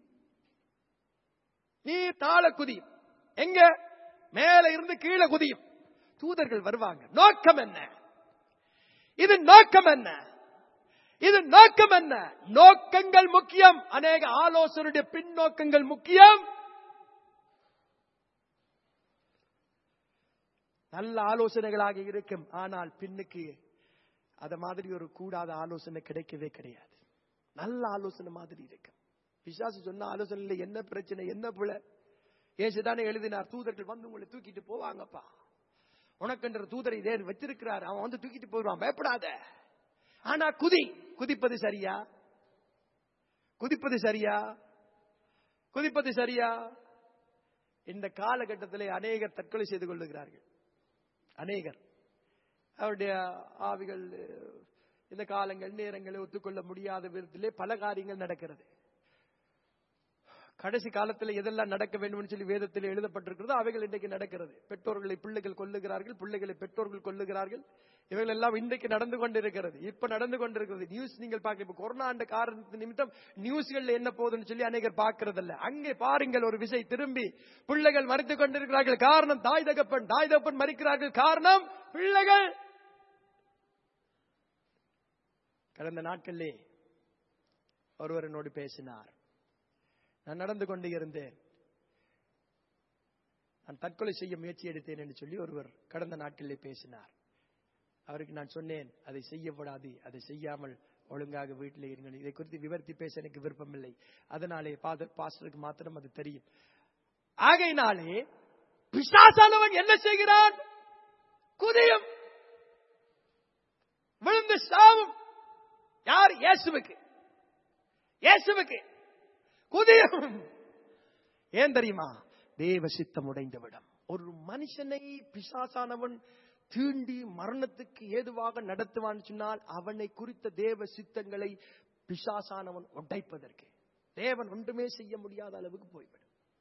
நீர் தாழ குதியும் எங்க மேல இருந்து கீழே குதியும் தூதர்கள் வருவாங்க நோக்கம் என்ன இது நோக்கம் என்ன இது நோக்கம் என்ன நோக்கங்கள் முக்கியம் அநேக ஆலோசனுடைய பின்னோக்கங்கள் முக்கியம் நல்ல ஆலோசனைகளாக இருக்கும் ஆனால் பின்னுக்கு அத மாதிரி ஒரு கூடாத ஆலோசனை கிடைக்கவே கிடையாது நல்ல ஆலோசனை மாதிரி இருக்கு பிசாசு சொன்ன ஆலோசனையில என்ன பிரச்சனை என்ன புல ஏசுதானே எழுதினார் தூதர்கள் வந்து உங்களை தூக்கிட்டு போவாங்கப்பா உனக்குன்ற தூதரை இதே வச்சிருக்கிறார் அவன் வந்து தூக்கிட்டு போயிடுவான் பயப்படாத ஆனா குதி குதிப்பது சரியா குதிப்பது சரியா குதிப்பது சரியா இந்த காலகட்டத்திலே அநேகர் தற்கொலை செய்து கொள்ளுகிறார்கள் அநேகர் அவருடைய ஆவிகள் இந்த காலங்கள் நேரங்களை ஒத்துக்கொள்ள முடியாத விதத்திலே பல காரியங்கள் நடக்கிறது கடைசி காலத்தில் எதெல்லாம் நடக்க வேண்டும் சொல்லி வேதத்தில் எழுதப்பட்டிருக்கிறதோ அவைகள் இன்றைக்கு நடக்கிறது பெற்றோர்களை பிள்ளைகள் கொல்லுகிறார்கள் பிள்ளைகளை பெற்றோர்கள் கொல்லுகிறார்கள் இவைகள் எல்லாம் இன்றைக்கு நடந்து கொண்டிருக்கிறது இப்ப நடந்து கொண்டிருக்கிறது நியூஸ் நீங்கள் பார்க்க இப்ப கொரோனா என்ற காரணத்து நிமித்தம் நியூஸ்கள்ல என்ன போகுதுன்னு சொல்லி அநேகர் பார்க்கறதில்ல அங்கே பாருங்கள் ஒரு விசை திரும்பி பிள்ளைகள் மறித்துக் கொண்டிருக்கிறார்கள் காரணம் தாய் தகப்பன் தாய் தகப்பன் மறிக்கிறார்கள் காரணம் பிள்ளைகள் கடந்த நாட்களிலே ஒருவர் என்னோடு பேசினார் நான் நடந்து கொண்டு இருந்தேன் நான் தற்கொலை செய்ய முயற்சி எடுத்தேன் என்று சொல்லி ஒருவர் கடந்த நாட்களிலே பேசினார் அவருக்கு நான் சொன்னேன் அதை செய்யப்படாது அதை செய்யாமல் ஒழுங்காக வீட்டிலே இருங்கள் இதை குறித்து விவரித்து பேச எனக்கு விருப்பமில்லை அதனாலே பாதர் பாஸ்டருக்கு மாத்திரம் அது தெரியும் ஆகையினாலே பிசாசானவன் என்ன செய்கிறான் குதியும் விழுந்து சாவும் யார் இயேசுவுக்கு இயேசுவுக்கு குதியும் ஏன் தெரியுமா தேவ சித்தம் உடைந்துவிடும் ஒரு மனுஷனை பிசாசானவன் தீண்டி மரணத்துக்கு ஏதுவாக நடத்துவான் சொன்னால் அவனை குறித்த தேவ சித்தங்களை பிசாசானவன் உடைப்பதற்கு தேவன் ஒன்றுமே செய்ய முடியாத அளவுக்கு போய்விடும்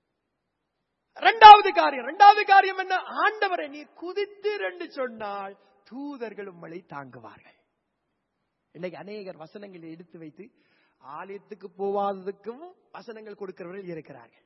இரண்டாவது காரியம் இரண்டாவது காரியம் என்ன ஆண்டவரை நீ குதித்து என்று சொன்னால் தூதர்கள் உங்களை தாங்குவார்கள் இன்னைக்கு அநேகர் வசனங்களை எடுத்து வைத்து ஆலயத்துக்கு போவாததுக்கும் வசனங்கள் கொடுக்கிறவர்கள் இருக்கிறார்கள்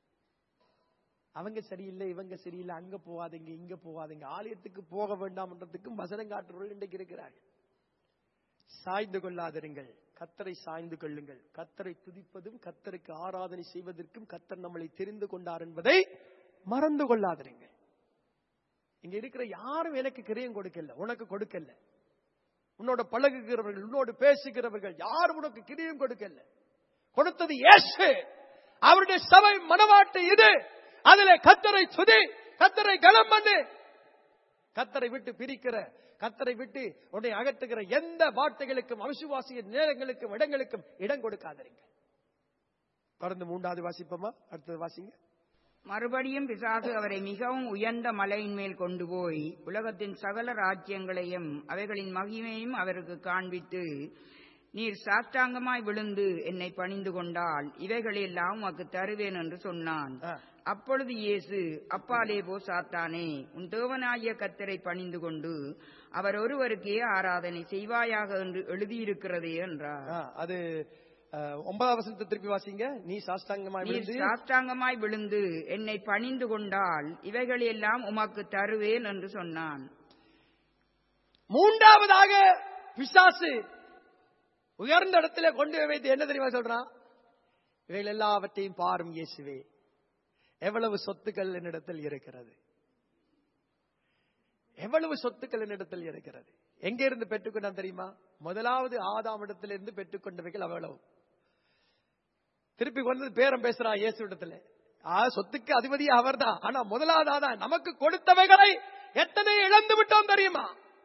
அவங்க சரியில்லை இவங்க சரியில்லை அங்க போகாதீங்க இங்க போகாதீங்க ஆலயத்துக்கு போக வேண்டாம்ன்றதுக்கும் வசனம் காட்டுறவர்கள் இன்றைக்கு இருக்கிறார்கள் சாய்ந்து கொள்ளாதிருங்கள் கத்தரை சாய்ந்து கொள்ளுங்கள் கத்தரை துதிப்பதும் கத்தருக்கு ஆராதனை செய்வதற்கும் கத்தர் நம்மளை தெரிந்து கொண்டார் என்பதை மறந்து கொள்ளாதிருங்கள் இங்க இருக்கிற யாரும் எனக்கு கிரியம் கொடுக்கல உனக்கு கொடுக்கல உன்னோட பழகுகிறவர்கள் உன்னோடு பேசுகிறவர்கள் யாரும் உனக்கு கிரியம் கொடுக்கல கொடுத்தது இயேசு அவருடைய சபை மனவாட்டு இது அதுல கத்தரை சுதி கத்தரை கலம் பண்ணு கத்தரை விட்டு பிரிக்கிற கத்தரை விட்டு உன்னை அகற்றுகிற எந்த வார்த்தைகளுக்கும் அவிசுவாசிய நேரங்களுக்கும் இடங்களுக்கும் இடம் கொடுக்காதீங்க தொடர்ந்து மூன்றாவது வாசிப்போமா அடுத்தது வாசிங்க மறுபடியும் பிசாசு அவரை மிகவும் உயர்ந்த மலையின் மேல் கொண்டு போய் உலகத்தின் சகல ராஜ்யங்களையும் அவைகளின் மகிமையும் அவருக்கு காண்பித்து நீர் சாஷ்டாங்கமாய் விழுந்து என்னை பணிந்து கொண்டால் இவைகளெல்லாம் உமக்கு தருவேன் என்று சொன்னான் ஆ. அப்பொழுது இயேசு அப்பாலே போ சாத்தானே உன் தேவனாகிய கத்தரை பணிந்து கொண்டு அவர் ஒருவருக்கே ஆராதனை செய்வாயாக என்று எழுதியிருக்கிறதே என்றார் ஆ, அது அஹ், ஒன்பதாம் வசனத்தை திருப்பி வாசிங்க நீ சாஸ்தாங்கமா நீர் விழுந்து சாஷ்டாங்கமாய் விழுந்து என்னை பணிந்து கொண்டால் இவைகளெல்லாம் உமக்கு தருவேன் என்று சொன்னான் மூன்றாவதாக பிசாசு உயர்ந்த இடத்துல கொண்டு போய் வைத்து என்ன தெரியுமா சொல்றான் இவைகள் எல்லாவற்றையும் பாரும் இயேசுவே எவ்வளவு சொத்துக்கள் என்னிடத்தில் இருக்கிறது எவ்வளவு சொத்துக்கள் என்னிடத்தில் இருக்கிறது எங்க இருந்து பெற்றுக்கொண்டான் தெரியுமா முதலாவது ஆதாம் இடத்திலிருந்து பெற்றுக்கொண்டவைகள் அவ்வளவு திருப்பி வந்து பேரம் பேசுறான் இயேசு இடத்துல ஆ, சொத்துக்கு அதிபதி அவர்தான் ஆனா முதலாவது ஆதான் நமக்கு கொடுத்தவைகளை எத்தனை இழந்து விட்டோம் தெரியுமா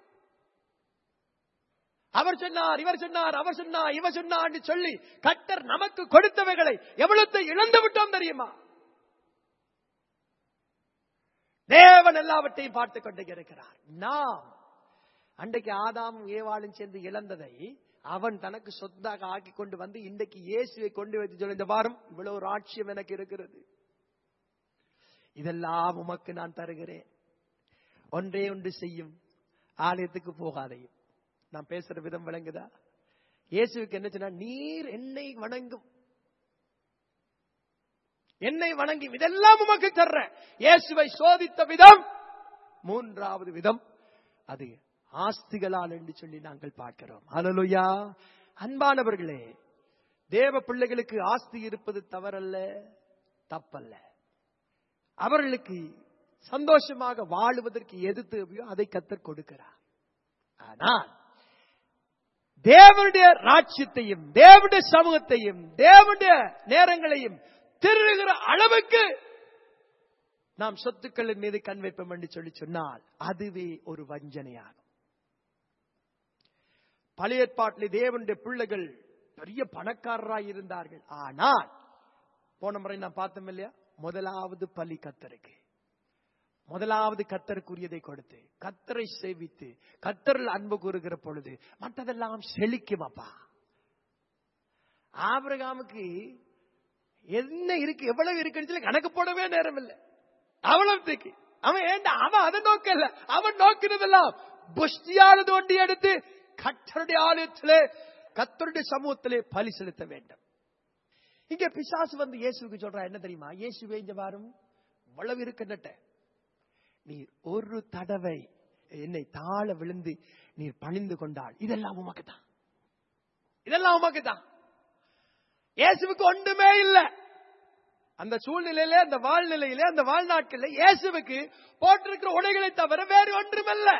அவர் சொன்னார் இவர் சொன்னார் அவர் சொன்னார் இவர் சொன்னார் சொல்லி கட்டர் நமக்கு கொடுத்தவைகளை எவ்வளவு இழந்து விட்டோம் தெரியுமா தேவன் எல்லாவற்றையும் பார்த்துக் கொண்டு இருக்கிறார் நாம் அன்றைக்கு ஆதாமும் ஏவாளும் சேர்ந்து இழந்ததை அவன் தனக்கு சொத்தாக ஆக்கி கொண்டு வந்து இன்றைக்கு இயேசுவை கொண்டு வைத்து சொல்லி இந்த வாரம் இவ்வளவு ராட்சியம் எனக்கு இருக்கிறது இதெல்லாம் உமக்கு நான் தருகிறேன் ஒன்றே ஒன்று செய்யும் ஆலயத்துக்கு போகாதையும் நான் பேசுற விதம் விளங்குதா இயேசுவுக்கு என்ன சொன்னா நீர் என்னை வணங்கும் என்னை வணங்கி இதெல்லாம் உமக்கு தர்றேன் இயேசுவை சோதித்த விதம் மூன்றாவது விதம் அது ஆஸ்திகளால் என்று சொல்லி நாங்கள் பார்க்கிறோம் ஹalleluya அன்பானவர்களே தேவ பிள்ளைகளுக்கு ஆஸ்தி இருப்பது தவறல்ல தப்பல்ல அவர்களுக்கு சந்தோஷமாக வாழுவதற்கு எது தேவையோ அதை கத்தர் கொடுக்கிறார் ஆனால் தேவனுடைய ராட்சியத்தையும் தேவனுடைய சமூகத்தையும் தேவனுடைய நேரங்களையும் திருடுகிற அளவுக்கு நாம் சொத்துக்களின் மீது கண் வைப்போம் என்று சொல்லி சொன்னால் அதுவே ஒரு வஞ்சனையாகும் பழைய ஏற்பாட்டில் தேவனுடைய பிள்ளைகள் பெரிய பணக்காரராய் இருந்தார்கள் ஆனால் போன முறை நான் பார்த்தோம் இல்லையா முதலாவது பலி கத்தருக்கு முதலாவது கத்தருக்குரியதை கொடுத்து கத்தரை சேவித்து கத்தரில் அன்பு கூறுகிற பொழுது மற்றதெல்லாம் செழிக்கும் அப்பா ஆபிரகாமுக்கு என்ன இருக்கு எவ்வளவு இருக்குன்னு சொல்லி கணக்கு போடவே நேரம் இல்லை அவ்வளவுக்கு அவன் ஏண்டா அவன் அதை நோக்கல அவன் நோக்கினதெல்லாம் புஷ்டியானது ஒண்டி எடுத்து கத்தருடைய ஆலயத்திலே கத்தருடைய சமூகத்திலே பலி செலுத்த வேண்டும் இங்க பிசாசு வந்து இயேசுவுக்கு சொல்றா என்ன தெரியுமா இயேசுவே இங்க வாரும் வளவு இருக்கின்ற நீர் ஒரு தடவை என்னை தாழ விழுந்து நீர் பணிந்து கொண்டாள் இதெல்லாம் உமக்கு தான் இதெல்லாம் உமக்கு தான் இயேசுவுக்கு ஒன்றுமே இல்லை அந்த சூழ்நிலையில அந்த வாழ்நிலையில அந்த வாழ்நாட்கள்ல இயேசுவுக்கு போட்டிருக்கிற உடைகளை தவிர வேறு ஒன்றுமல்ல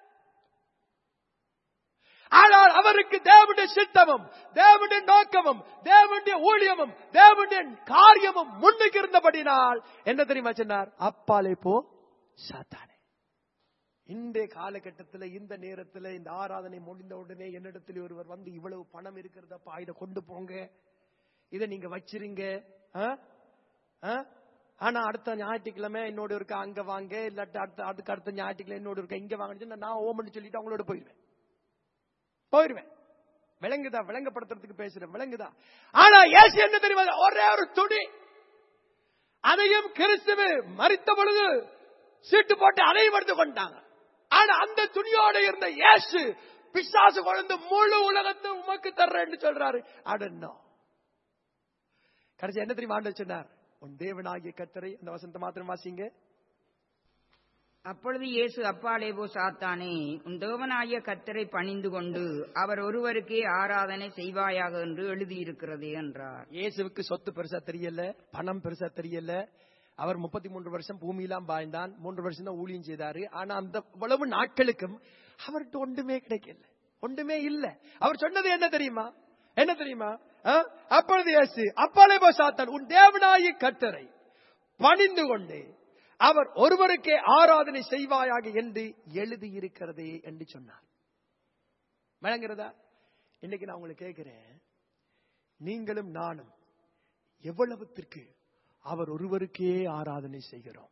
ஆனால் அவருக்கு தேவனுடைய சித்தமும் தேவனுடைய நோக்கமும் தேவனுடைய ஊழியமும் தேவனுடைய காரியமும் முன்னுக்கு இருந்தபடினால் என்ன தெரியுமா சொன்னார் அப்பாலே போ சாத்தானே இந்த காலகட்டத்தில் இந்த நேரத்தில் இந்த ஆராதனை முடிந்த உடனே என்னிடத்தில் ஒருவர் வந்து இவ்வளவு பணம் இருக்கிறதப்பா இதை கொண்டு போங்க இதை நீங்க வச்சிருங்க ஆ? ஆ? ஆனா அடுத்த ஞாயிற்றுக்கிழமை என்னோட இருக்க அங்க வாங்க இல்லாட்டி அடுத்த அதுக்கு அடுத்த ஞாயிற்றுக்கிழமை என்னோட இருக்க இங்க வாங்கன்னு சொன்னா நான் ஓமன்னு சொல்லிட்டு அவங்களோட போயிருவேன் போயிருவேன் விளங்குதா விளங்கப்படுத்துறதுக்கு பேசுறேன் விளங்குதா ஆனா ஏசு என்ன தெரியுமா ஒரே ஒரு துணி அதையும் கிறிஸ்துவ மறித்த பொழுது சீட்டு போட்டு அதையும் எடுத்து கொண்டாங்க ஆனா அந்த துணியோட இருந்த இயேசு பிசாசு குழந்தை முழு உலகத்தை உமக்கு தர்றேன்னு சொல்றாரு அடன்னோ கடைசி என்ன தெரியுமா ஆண்டு சொன்னார் உன் தேவனாகிய கத்தரை அந்த வசந்த மாத்திரம் வாசிங்க அப்பொழுது இயேசு அப்பாலே போ சாத்தானே உன் தேவனாகிய கர்த்தரை பணிந்து கொண்டு அவர் ஒருவருக்கே ஆராதனை செய்வாயாக என்று எழுதியிருக்கிறதே என்றார் இயேசுவுக்கு சொத்து பெருசா தெரியல பணம் பெருசா தெரியல அவர் முப்பத்தி மூன்று வருஷம் பூமியெல்லாம் வாழ்ந்தான் மூன்று வருஷம் தான் ஊழியம் செய்தாரு ஆனா அந்த இவ்வளவு நாட்களுக்கும் அவர்கிட்ட ஒன்றுமே கிடைக்கல ஒன்றுமே இல்ல அவர் சொன்னது என்ன தெரியுமா என்ன தெரியுமா ஆ? அப்பொழுது இயேசு அப்பாலே போ சாத்தான் உன் தேவனாய கட்டரை பணிந்து கொண்டு அவர் ஒருவருக்கே ஆராதனை செய்வாயாக என்று எழுதியிருக்கிறதே என்று சொன்னார் விளங்குறதா இன்னைக்கு நான் உங்களை கேட்கிறேன் நீங்களும் நானும் எவ்வளவுத்திற்கு அவர் ஒருவருக்கே ஆராதனை செய்கிறோம்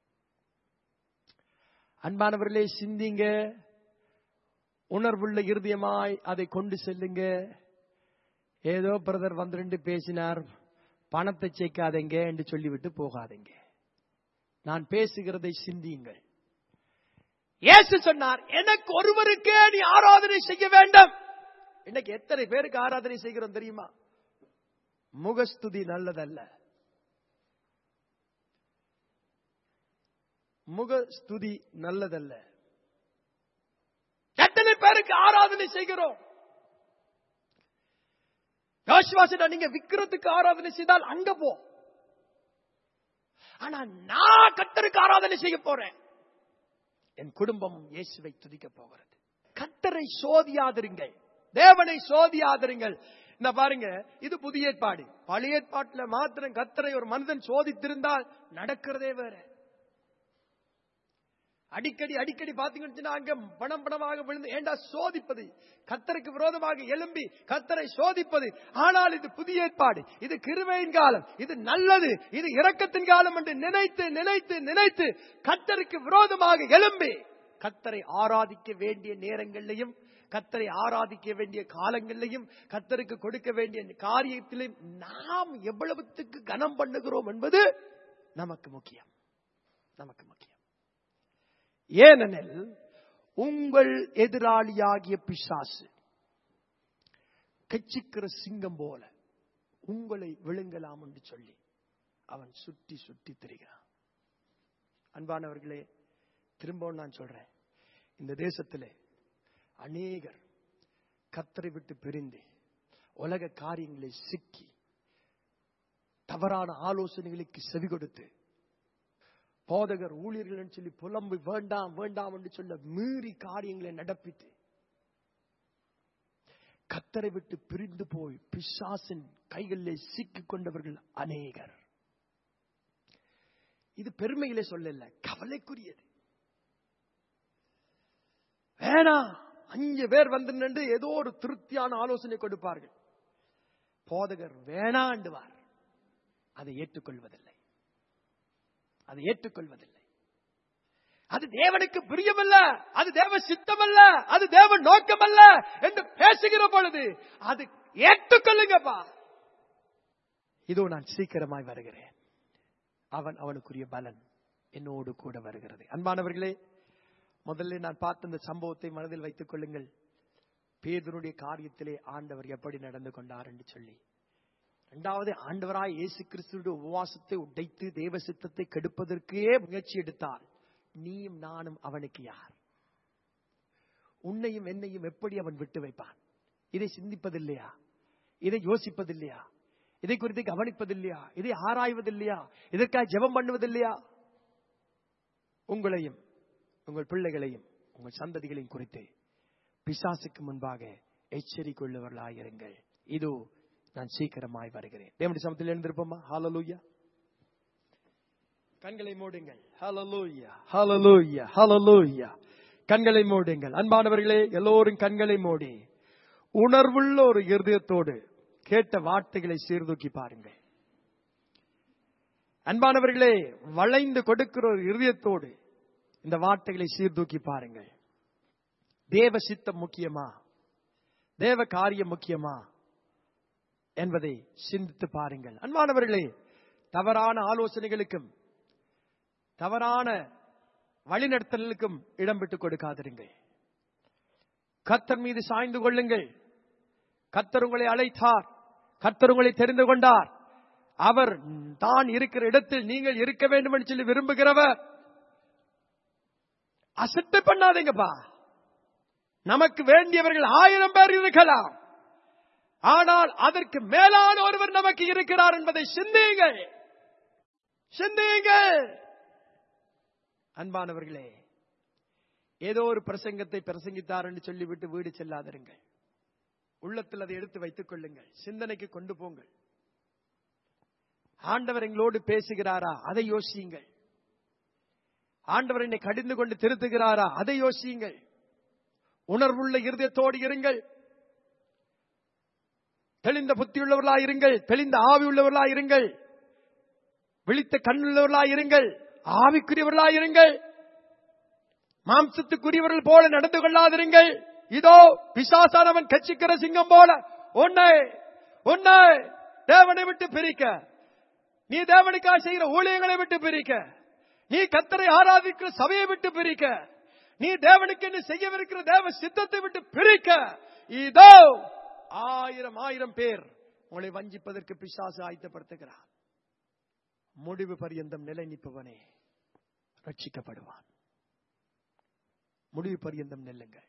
அன்பானவர்களே சிந்திங்க உணர்வுள்ள இருதயமாய் அதை கொண்டு செல்லுங்க ஏதோ பிரதர் வந்து ரெண்டு பேசினார் பணத்தை சேர்க்காதீங்க என்று சொல்லிவிட்டு போகாதீங்க நான் பேசுகிறதை சிந்தியுங்கள் இயேசு சொன்னார் எனக்கு ஒருவருக்கே நீ ஆராதனை செய்ய வேண்டும் இன்னைக்கு எத்தனை பேருக்கு ஆராதனை செய்கிறோம் தெரியுமா முகஸ்துதி நல்லதல்ல முகஸ்துதி நல்லதல்ல எத்தனை பேருக்கு ஆராதனை செய்கிறோம் யோசுவா நீங்க விக்கிரத்துக்கு ஆராதனை செய்தால் அங்க போ ஆனா நான் கத்தருக்கு ஆராதனை செய்ய போறேன் என் குடும்பம் இயேசுவை துதிக்க போகிறது கத்தரை சோதியாதிருங்கள் தேவனை சோதியாதிருங்கள் இந்த பாருங்க இது புதிய ஏற்பாடு பழைய ஏற்பாட்டுல மாத்திரம் கத்தரை ஒரு மனிதன் சோதித்திருந்தால் நடக்கிறதே வேற அடிக்கடி அடிக்கடி பாத்தீங்கன்னு சொன்னா அங்க பணம் பணமாக விழுந்து ஏண்டா சோதிப்பது கத்தருக்கு விரோதமாக எழும்பி கத்தரை சோதிப்பது ஆனால் இது புதிய ஏற்பாடு இது கிருபையின் காலம் இது நல்லது இது இரக்கத்தின் காலம் என்று நினைத்து நினைத்து நினைத்து கத்தருக்கு விரோதமாக எழும்பி கத்தரை ஆராதிக்க வேண்டிய நேரங்களிலையும் கத்தரை ஆராதிக்க வேண்டிய காலங்களிலையும் கத்தருக்கு கொடுக்க வேண்டிய காரியத்திலையும் நாம் எவ்வளவுத்துக்கு கனம் பண்ணுகிறோம் என்பது நமக்கு முக்கியம் நமக்கு முக்கியம் ஏனெனில் உங்கள் எதிராளியாகிய பிசாசு கச்சிக்கிற சிங்கம் போல உங்களை விழுங்கலாம் என்று சொல்லி அவன் சுற்றி சுற்றி திரிகிறான் அன்பானவர்களே திரும்பவும் நான் சொல்றேன் இந்த தேசத்திலே அநேகர் கத்தரை விட்டு பிரிந்து உலக காரியங்களை சிக்கி தவறான ஆலோசனைகளுக்கு செவி கொடுத்து போதகர் ஊழியர்கள் சொல்லி புலம்பு வேண்டாம் வேண்டாம் என்று சொல்ல மீறி காரியங்களை நடப்பித்து கத்தரை விட்டு பிரிந்து போய் பிசாசின் கைகளிலே சிக்கிக் கொண்டவர்கள் அநேகர் இது பெருமையிலே சொல்லல கவலைக்குரியது வேணாம் அஞ்சு பேர் வந்து நின்று ஏதோ ஒரு திருப்தியான ஆலோசனை கொடுப்பார்கள் போதகர் வேணாண்டுவார் அதை ஏற்றுக்கொள்வதில்லை அதை ஏற்றுக்கொள்வதில்லை அது தேவனுக்கு பிரியமல்ல அது தேவ சித்தமல்ல அது தேவ நோக்கமல்ல என்று பேசுகிற பொழுது அது ஏற்றுக்கொள்ளுங்கப்பா இதோ நான் சீக்கிரமாய் வருகிறேன் அவன் அவனுக்குரிய பலன் என்னோடு கூட வருகிறது அன்பானவர்களே முதல்ல நான் பார்த்த இந்த சம்பவத்தை மனதில் வைத்துக் கொள்ளுங்கள் பேதனுடைய காரியத்திலே ஆண்டவர் எப்படி நடந்து கொண்டார் என்று சொல்லி இரண்டாவது ஆண்டவராய் இயேசு கிறிஸ்துடைய உபவாசத்தை உடைத்து தேவ சித்தத்தை கெடுப்பதற்கே முயற்சி எடுத்தால் நீயும் நானும் அவனுக்கு யார் உன்னையும் என்னையும் எப்படி அவன் விட்டு வைப்பான் இதை சிந்திப்பதில்லையா இதை யோசிப்பதில்லையா இதை குறித்து கவனிப்பதில்லையா இதை ஆராய்வதில்லையா இதற்காக ஜெபம் பண்ணுவதில்லையா உங்களையும் உங்கள் பிள்ளைகளையும் உங்கள் சந்ததிகளையும் குறித்து பிசாசுக்கு முன்பாக எச்சரிக்கொள்ளவர்களாயிருங்கள் இதோ நான் சீக்கிரமாய் வருகிறேன் தேவனுடைய சமத்தில் எழுந்திருப்போமா ஹalleluya கண்களை மூடுங்கள் ஹalleluya ஹalleluya ஹalleluya கண்களை மூடுங்கள் அன்பானவர்களே எல்லோரும் கண்களை மூடி உணர்வுள்ள ஒரு இருதயத்தோடு கேட்ட வார்த்தைகளை சீர்தூக்கி பாருங்கள் அன்பானவர்களே வளைந்து கொடுக்கிற ஒரு இருதயத்தோடு இந்த வார்த்தைகளை சீர்தூக்கி பாருங்கள் தேவ சித்தம் முக்கியமா தேவ காரியம் முக்கியமா என்பதை சிந்தித்து பாருங்கள் அன்பானவர்களே தவறான ஆலோசனைகளுக்கும் தவறான வழிநடத்தலுக்கும் இடம் விட்டுக் கொடுக்காதிருங்கள் கத்தர் மீது சாய்ந்து கொள்ளுங்கள் கத்தர் உங்களை அழைத்தார் கத்தர் உங்களை தெரிந்து கொண்டார் அவர் தான் இருக்கிற இடத்தில் நீங்கள் இருக்க வேண்டும் என்று சொல்லி விரும்புகிறவர் அசட்டை பண்ணாதீங்கப்பா நமக்கு வேண்டியவர்கள் ஆயிரம் பேர் இருக்கலாம் ஆனால் அதற்கு மேலான ஒருவர் நமக்கு இருக்கிறார் என்பதை சிந்தியுங்கள் சிந்தியுங்கள் அன்பானவர்களே ஏதோ ஒரு பிரசங்கத்தை பிரசங்கித்தார் என்று சொல்லிவிட்டு வீடு செல்லாதிருங்கள் உள்ளத்தில் அதை எடுத்து வைத்துக் கொள்ளுங்கள் சிந்தனைக்கு கொண்டு போங்கள் ஆண்டவர் எங்களோடு பேசுகிறாரா அதை யோசியுங்கள் ஆண்டவர் என்னை கடிந்து கொண்டு திருத்துகிறாரா அதை யோசியுங்கள் உணர்வுள்ள இருதயத்தோடு இருங்கள் தெளிந்த புத்தியுள்ளவர்களாய் இருங்கள் தெளிந்த ஆவி உள்ளவர்களாய் இருங்கள் விழித்த கண்ணுள்ளவர்களாய் இருங்கள் ஆவிக்குரியவர்களாய் இருங்கள் மாம்சத்துக்குரியவர்கள் போல நடந்து கொள்ளாதிருங்கள் இதோ பிசாசானவன் கட்சிக்கிற சிங்கம் போல உன்னை உன்னை தேவனை விட்டு பிரிக்க நீ தேவனுக்காக செய்கிற ஊழியங்களை விட்டு பிரிக்க நீ கத்தரை ஆராதிக்கிற சபையை விட்டு பிரிக்க நீ தேவனுக்கு என்ன செய்யவிருக்கிற தேவ சித்தத்தை விட்டு பிரிக்க இதோ ஆயிரம் ஆயிரம் பேர் உங்களை வஞ்சிப்பதற்கு பிசாசு ஆயத்தப்படுத்துகிறார் முடிவு பரியந்தம் நிலை நிற்பவனே ரட்சிக்கப்படுவான் முடிவு பரியந்தம் நெல்லுங்கள்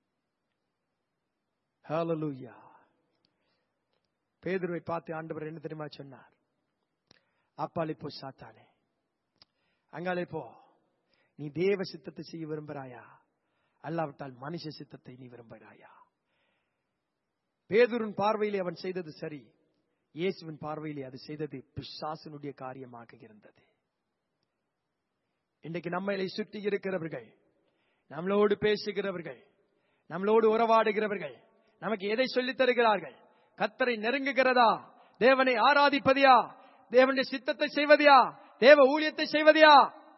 ஹalleluya பேதுருவை பார்த்து ஆண்டவர் என்ன தெரியுமா சொன்னார் அப்பாலே போ சாத்தானே அங்காலே போ நீ தேவ சித்தத்தை செய்ய விரும்புகிறாயா அல்லாவிட்டால் மனுஷ சித்தத்தை நீ விரும்புகிறாயா பேதுருன் பார்வையிலே அவன் செய்தது சரி இயேசுவின் பார்வையிலே அது செய்தது பிசாசனுடைய காரியமாக இருந்தது இன்றைக்கு நம்மளை சுற்றி இருக்கிறவர்கள் நம்மளோடு பேசுகிறவர்கள் நம்மளோடு உறவாடுகிறவர்கள் நமக்கு எதை சொல்லித் தருகிறார்கள் கத்தரை நெருங்குகிறதா தேவனை ஆராதிப்பதியா தேவனுடைய சித்தத்தை செய்வதியா தேவ ஊழியத்தை செய்வதியா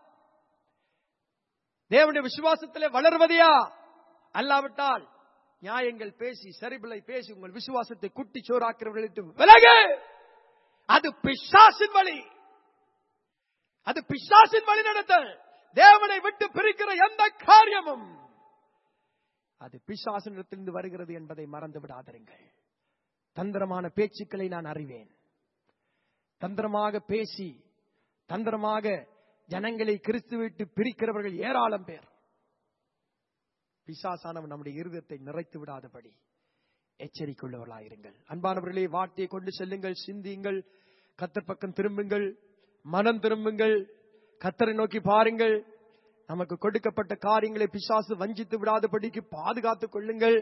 தேவனுடைய விசுவாசத்திலே வளர்வதியா அல்லாவிட்டால் நியாயங்கள் பேசி சரிபிளை பேசி உங்கள் விசுவாசத்தை குட்டி சோறாக்கிறவர்களுக்கு விலகு அது பிசாசின் வழி அது பிசாசின் வழி நடத்தல் தேவனை விட்டு பிரிக்கிற எந்த காரியமும் அது பிசாசனிடத்திலிருந்து வருகிறது என்பதை மறந்து விடாதிருங்கள் தந்திரமான பேச்சுக்களை நான் அறிவேன் தந்திரமாக பேசி தந்திரமாக ஜனங்களை கிறிஸ்து விட்டு பிரிக்கிறவர்கள் ஏராளம் பேர் பிசாசானவன் நம்முடைய இருதயத்தை நிறைத்து விடாதபடி எச்சரிக்கையுள்ளவர்களாயிருங்கள் அன்பானவர்களே வார்த்தையை கொண்டு செல்லுங்கள் சிந்தியுங்கள் கத்தர் பக்கம் திரும்புங்கள் மனம் திரும்புங்கள் கத்தரை நோக்கி பாருங்கள் நமக்கு கொடுக்கப்பட்ட காரியங்களை பிசாசு வஞ்சித்து விடாதபடிக்கு பாதுகாத்துக் கொள்ளுங்கள்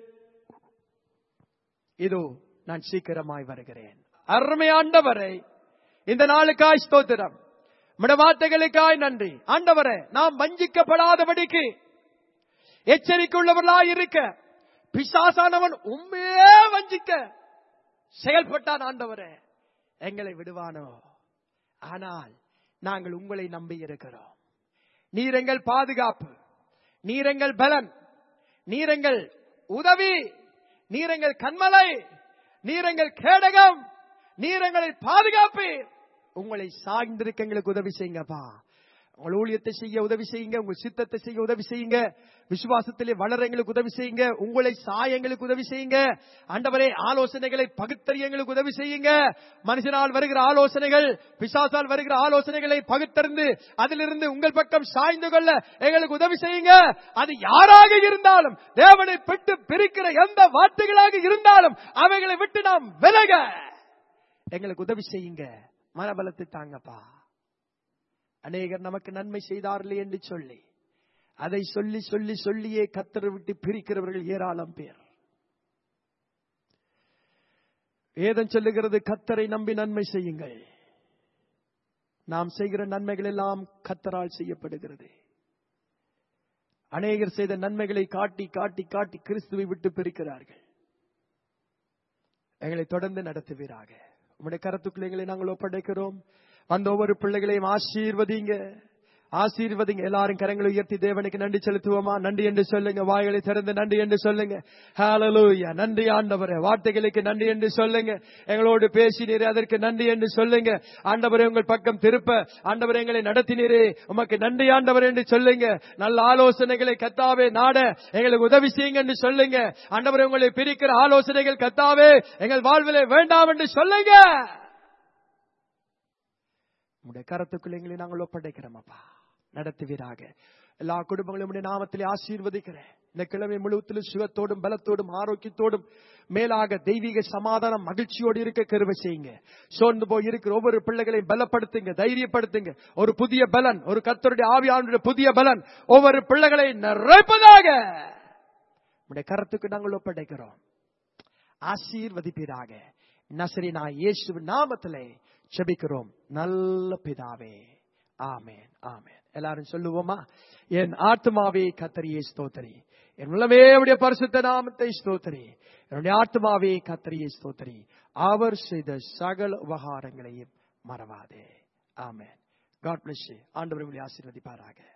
இதோ நான் சீக்கிரமாய் வருகிறேன் அருமையாண்டவரை இந்த நாளுக்காய் ஸ்தோத்திரம் உம்முடைய வார்த்தைகளுக்காய் நன்றி ஆண்டவரே நாம் வஞ்சிக்கப்படாதபடிக்கு எச்சரிக்கையுள்ளவர்களாய் இருக்க பிசாசானவன் உண்மையே வஞ்சிக்க செயல்பட்டான் ஆண்டவரே எங்களை விடுவானோ ஆனால் நாங்கள் உங்களை நம்பி இருக்கிறோம் நீர் எங்கள் பாதுகாப்பு நீர் எங்கள் பலன் நீர் எங்கள் உதவி நீர் எங்கள் கண்மலை நீர் எங்கள் கேடகம் நீர் எங்களை பாதுகாப்பீர் உங்களை சார்ந்திருக்க எங்களுக்கு உதவி செய்யுங்கப்பா உங்கள் ஊழியத்தை செய்ய உதவி செய்யுங்க உங்கள் சித்தத்தை செய்ய உதவி செய்யுங்க விசுவாசத்திலே வளர எங்களுக்கு உதவி செய்யுங்க உங்களை சாய எங்களுக்கு உதவி செய்யுங்க ஆண்டவரே ஆலோசனைகளை பகுத்தறிய எங்களுக்கு உதவி செய்யுங்க மனுஷனால் வருகிற ஆலோசனைகள் பிசாசால் வருகிற ஆலோசனைகளை பகுத்தறிந்து அதிலிருந்து உங்கள் பக்கம் சாய்ந்து கொள்ள எங்களுக்கு உதவி செய்யுங்க அது யாராக இருந்தாலும் தேவனை விட்டு பிரிக்கிற எந்த வார்த்தைகளாக இருந்தாலும் அவைகளை விட்டு நாம் விலக எங்களுக்கு உதவி செய்யுங்க மனபலத்தை தாங்கப்பா அநேகர் நமக்கு நன்மை செய்தார்களே என்று சொல்லி அதை சொல்லி சொல்லி சொல்லியே கத்தரை விட்டு பிரிக்கிறவர்கள் ஏராளம் பேர் வேதம் சொல்லுகிறது கத்தரை நம்பி நன்மை செய்யுங்கள் நாம் செய்கிற நன்மைகள் எல்லாம் கத்தரால் செய்யப்படுகிறது அநேகர் செய்த நன்மைகளை காட்டி காட்டி காட்டி கிறிஸ்துவை விட்டு பிரிக்கிறார்கள் எங்களை தொடர்ந்து நடத்துவீராக உம்முடைய கருத்துக்களை எங்களை நாங்கள் ஒப்படைக்கிறோம் அந்த ஒவ்வொரு பிள்ளைகளையும் ஆசீர்வதிங்க ஆசீர்வதிங்க எல்லாரும் கரங்களை உயர்த்தி தேவனுக்கு நன்றி செலுத்துவோமா நன்றி என்று சொல்லுங்க வாய்களை திறந்து நன்றி என்று சொல்லுங்க ஹalleluya நன்றி ஆண்டவரே வார்த்தைகளுக்கு நன்றி என்று சொல்லுங்க எங்களோடு பேசினீரே அதற்கு நன்றி என்று சொல்லுங்க ஆண்டவரே உங்கள் பக்கம் திருப்ப ஆண்டவரே எங்களை நடத்தினீரே உமக்கு நன்றி ஆண்டவர் என்று சொல்லுங்க நல்ல ஆலோசனைகளை கத்தாவே நாட எங்களுக்கு உதவி செய்யுங்க என்று சொல்லுங்க ஆண்டவரே உங்களை பிரிக்கிற ஆலோசனைகள் கத்தாவே எங்கள் வாழ்விலே வேண்டாம் என்று சொல்லுங்க உடைய கரத்துக்குள்ள எங்களை நாங்கள் ஒப்படைக்கிறோம் அப்பா நடத்துவீராக எல்லா குடும்பங்களையும் உடைய நாமத்திலே ஆசீர்வதிக்கிறேன் இந்த கிழமை முழுவதிலும் சுகத்தோடும் பலத்தோடும் ஆரோக்கியத்தோடும் மேலாக தெய்வீக சமாதானம் மகிழ்ச்சியோடு இருக்க கருவை செய்யுங்க சோர்ந்து போய் இருக்கிற ஒவ்வொரு பிள்ளைகளையும் பலப்படுத்துங்க தைரியப்படுத்துங்க ஒரு புதிய பலன் ஒரு கத்தருடைய ஆவியானுடைய புதிய பலன் ஒவ்வொரு பிள்ளைகளை நிறைப்பதாக உடைய கரத்துக்கு நாங்கள் ஒப்படைக்கிறோம் ஆசீர்வதிப்பீராக நசரினா இயேசு நாமத்திலே செபிக்கிறோம் நல்ல பிதாவே ஆமேன் ஆமேன் எல்லாரும் சொல்லுவோமா என் ஆத்மாவே கத்தரியே ஸ்தோத்தரி என் உள்ளமே உடைய பரிசுத்த நாமத்தை ஸ்தோத்தரி என்னுடைய ஆத்மாவே கத்தரியே ஸ்தோத்தரி அவர் செய்த சகல உபகாரங்களையும் மறவாதே ஆமேன் காட் பிளஸ் ஆண்டவர் உங்களை ஆசீர்வதிப்பாராக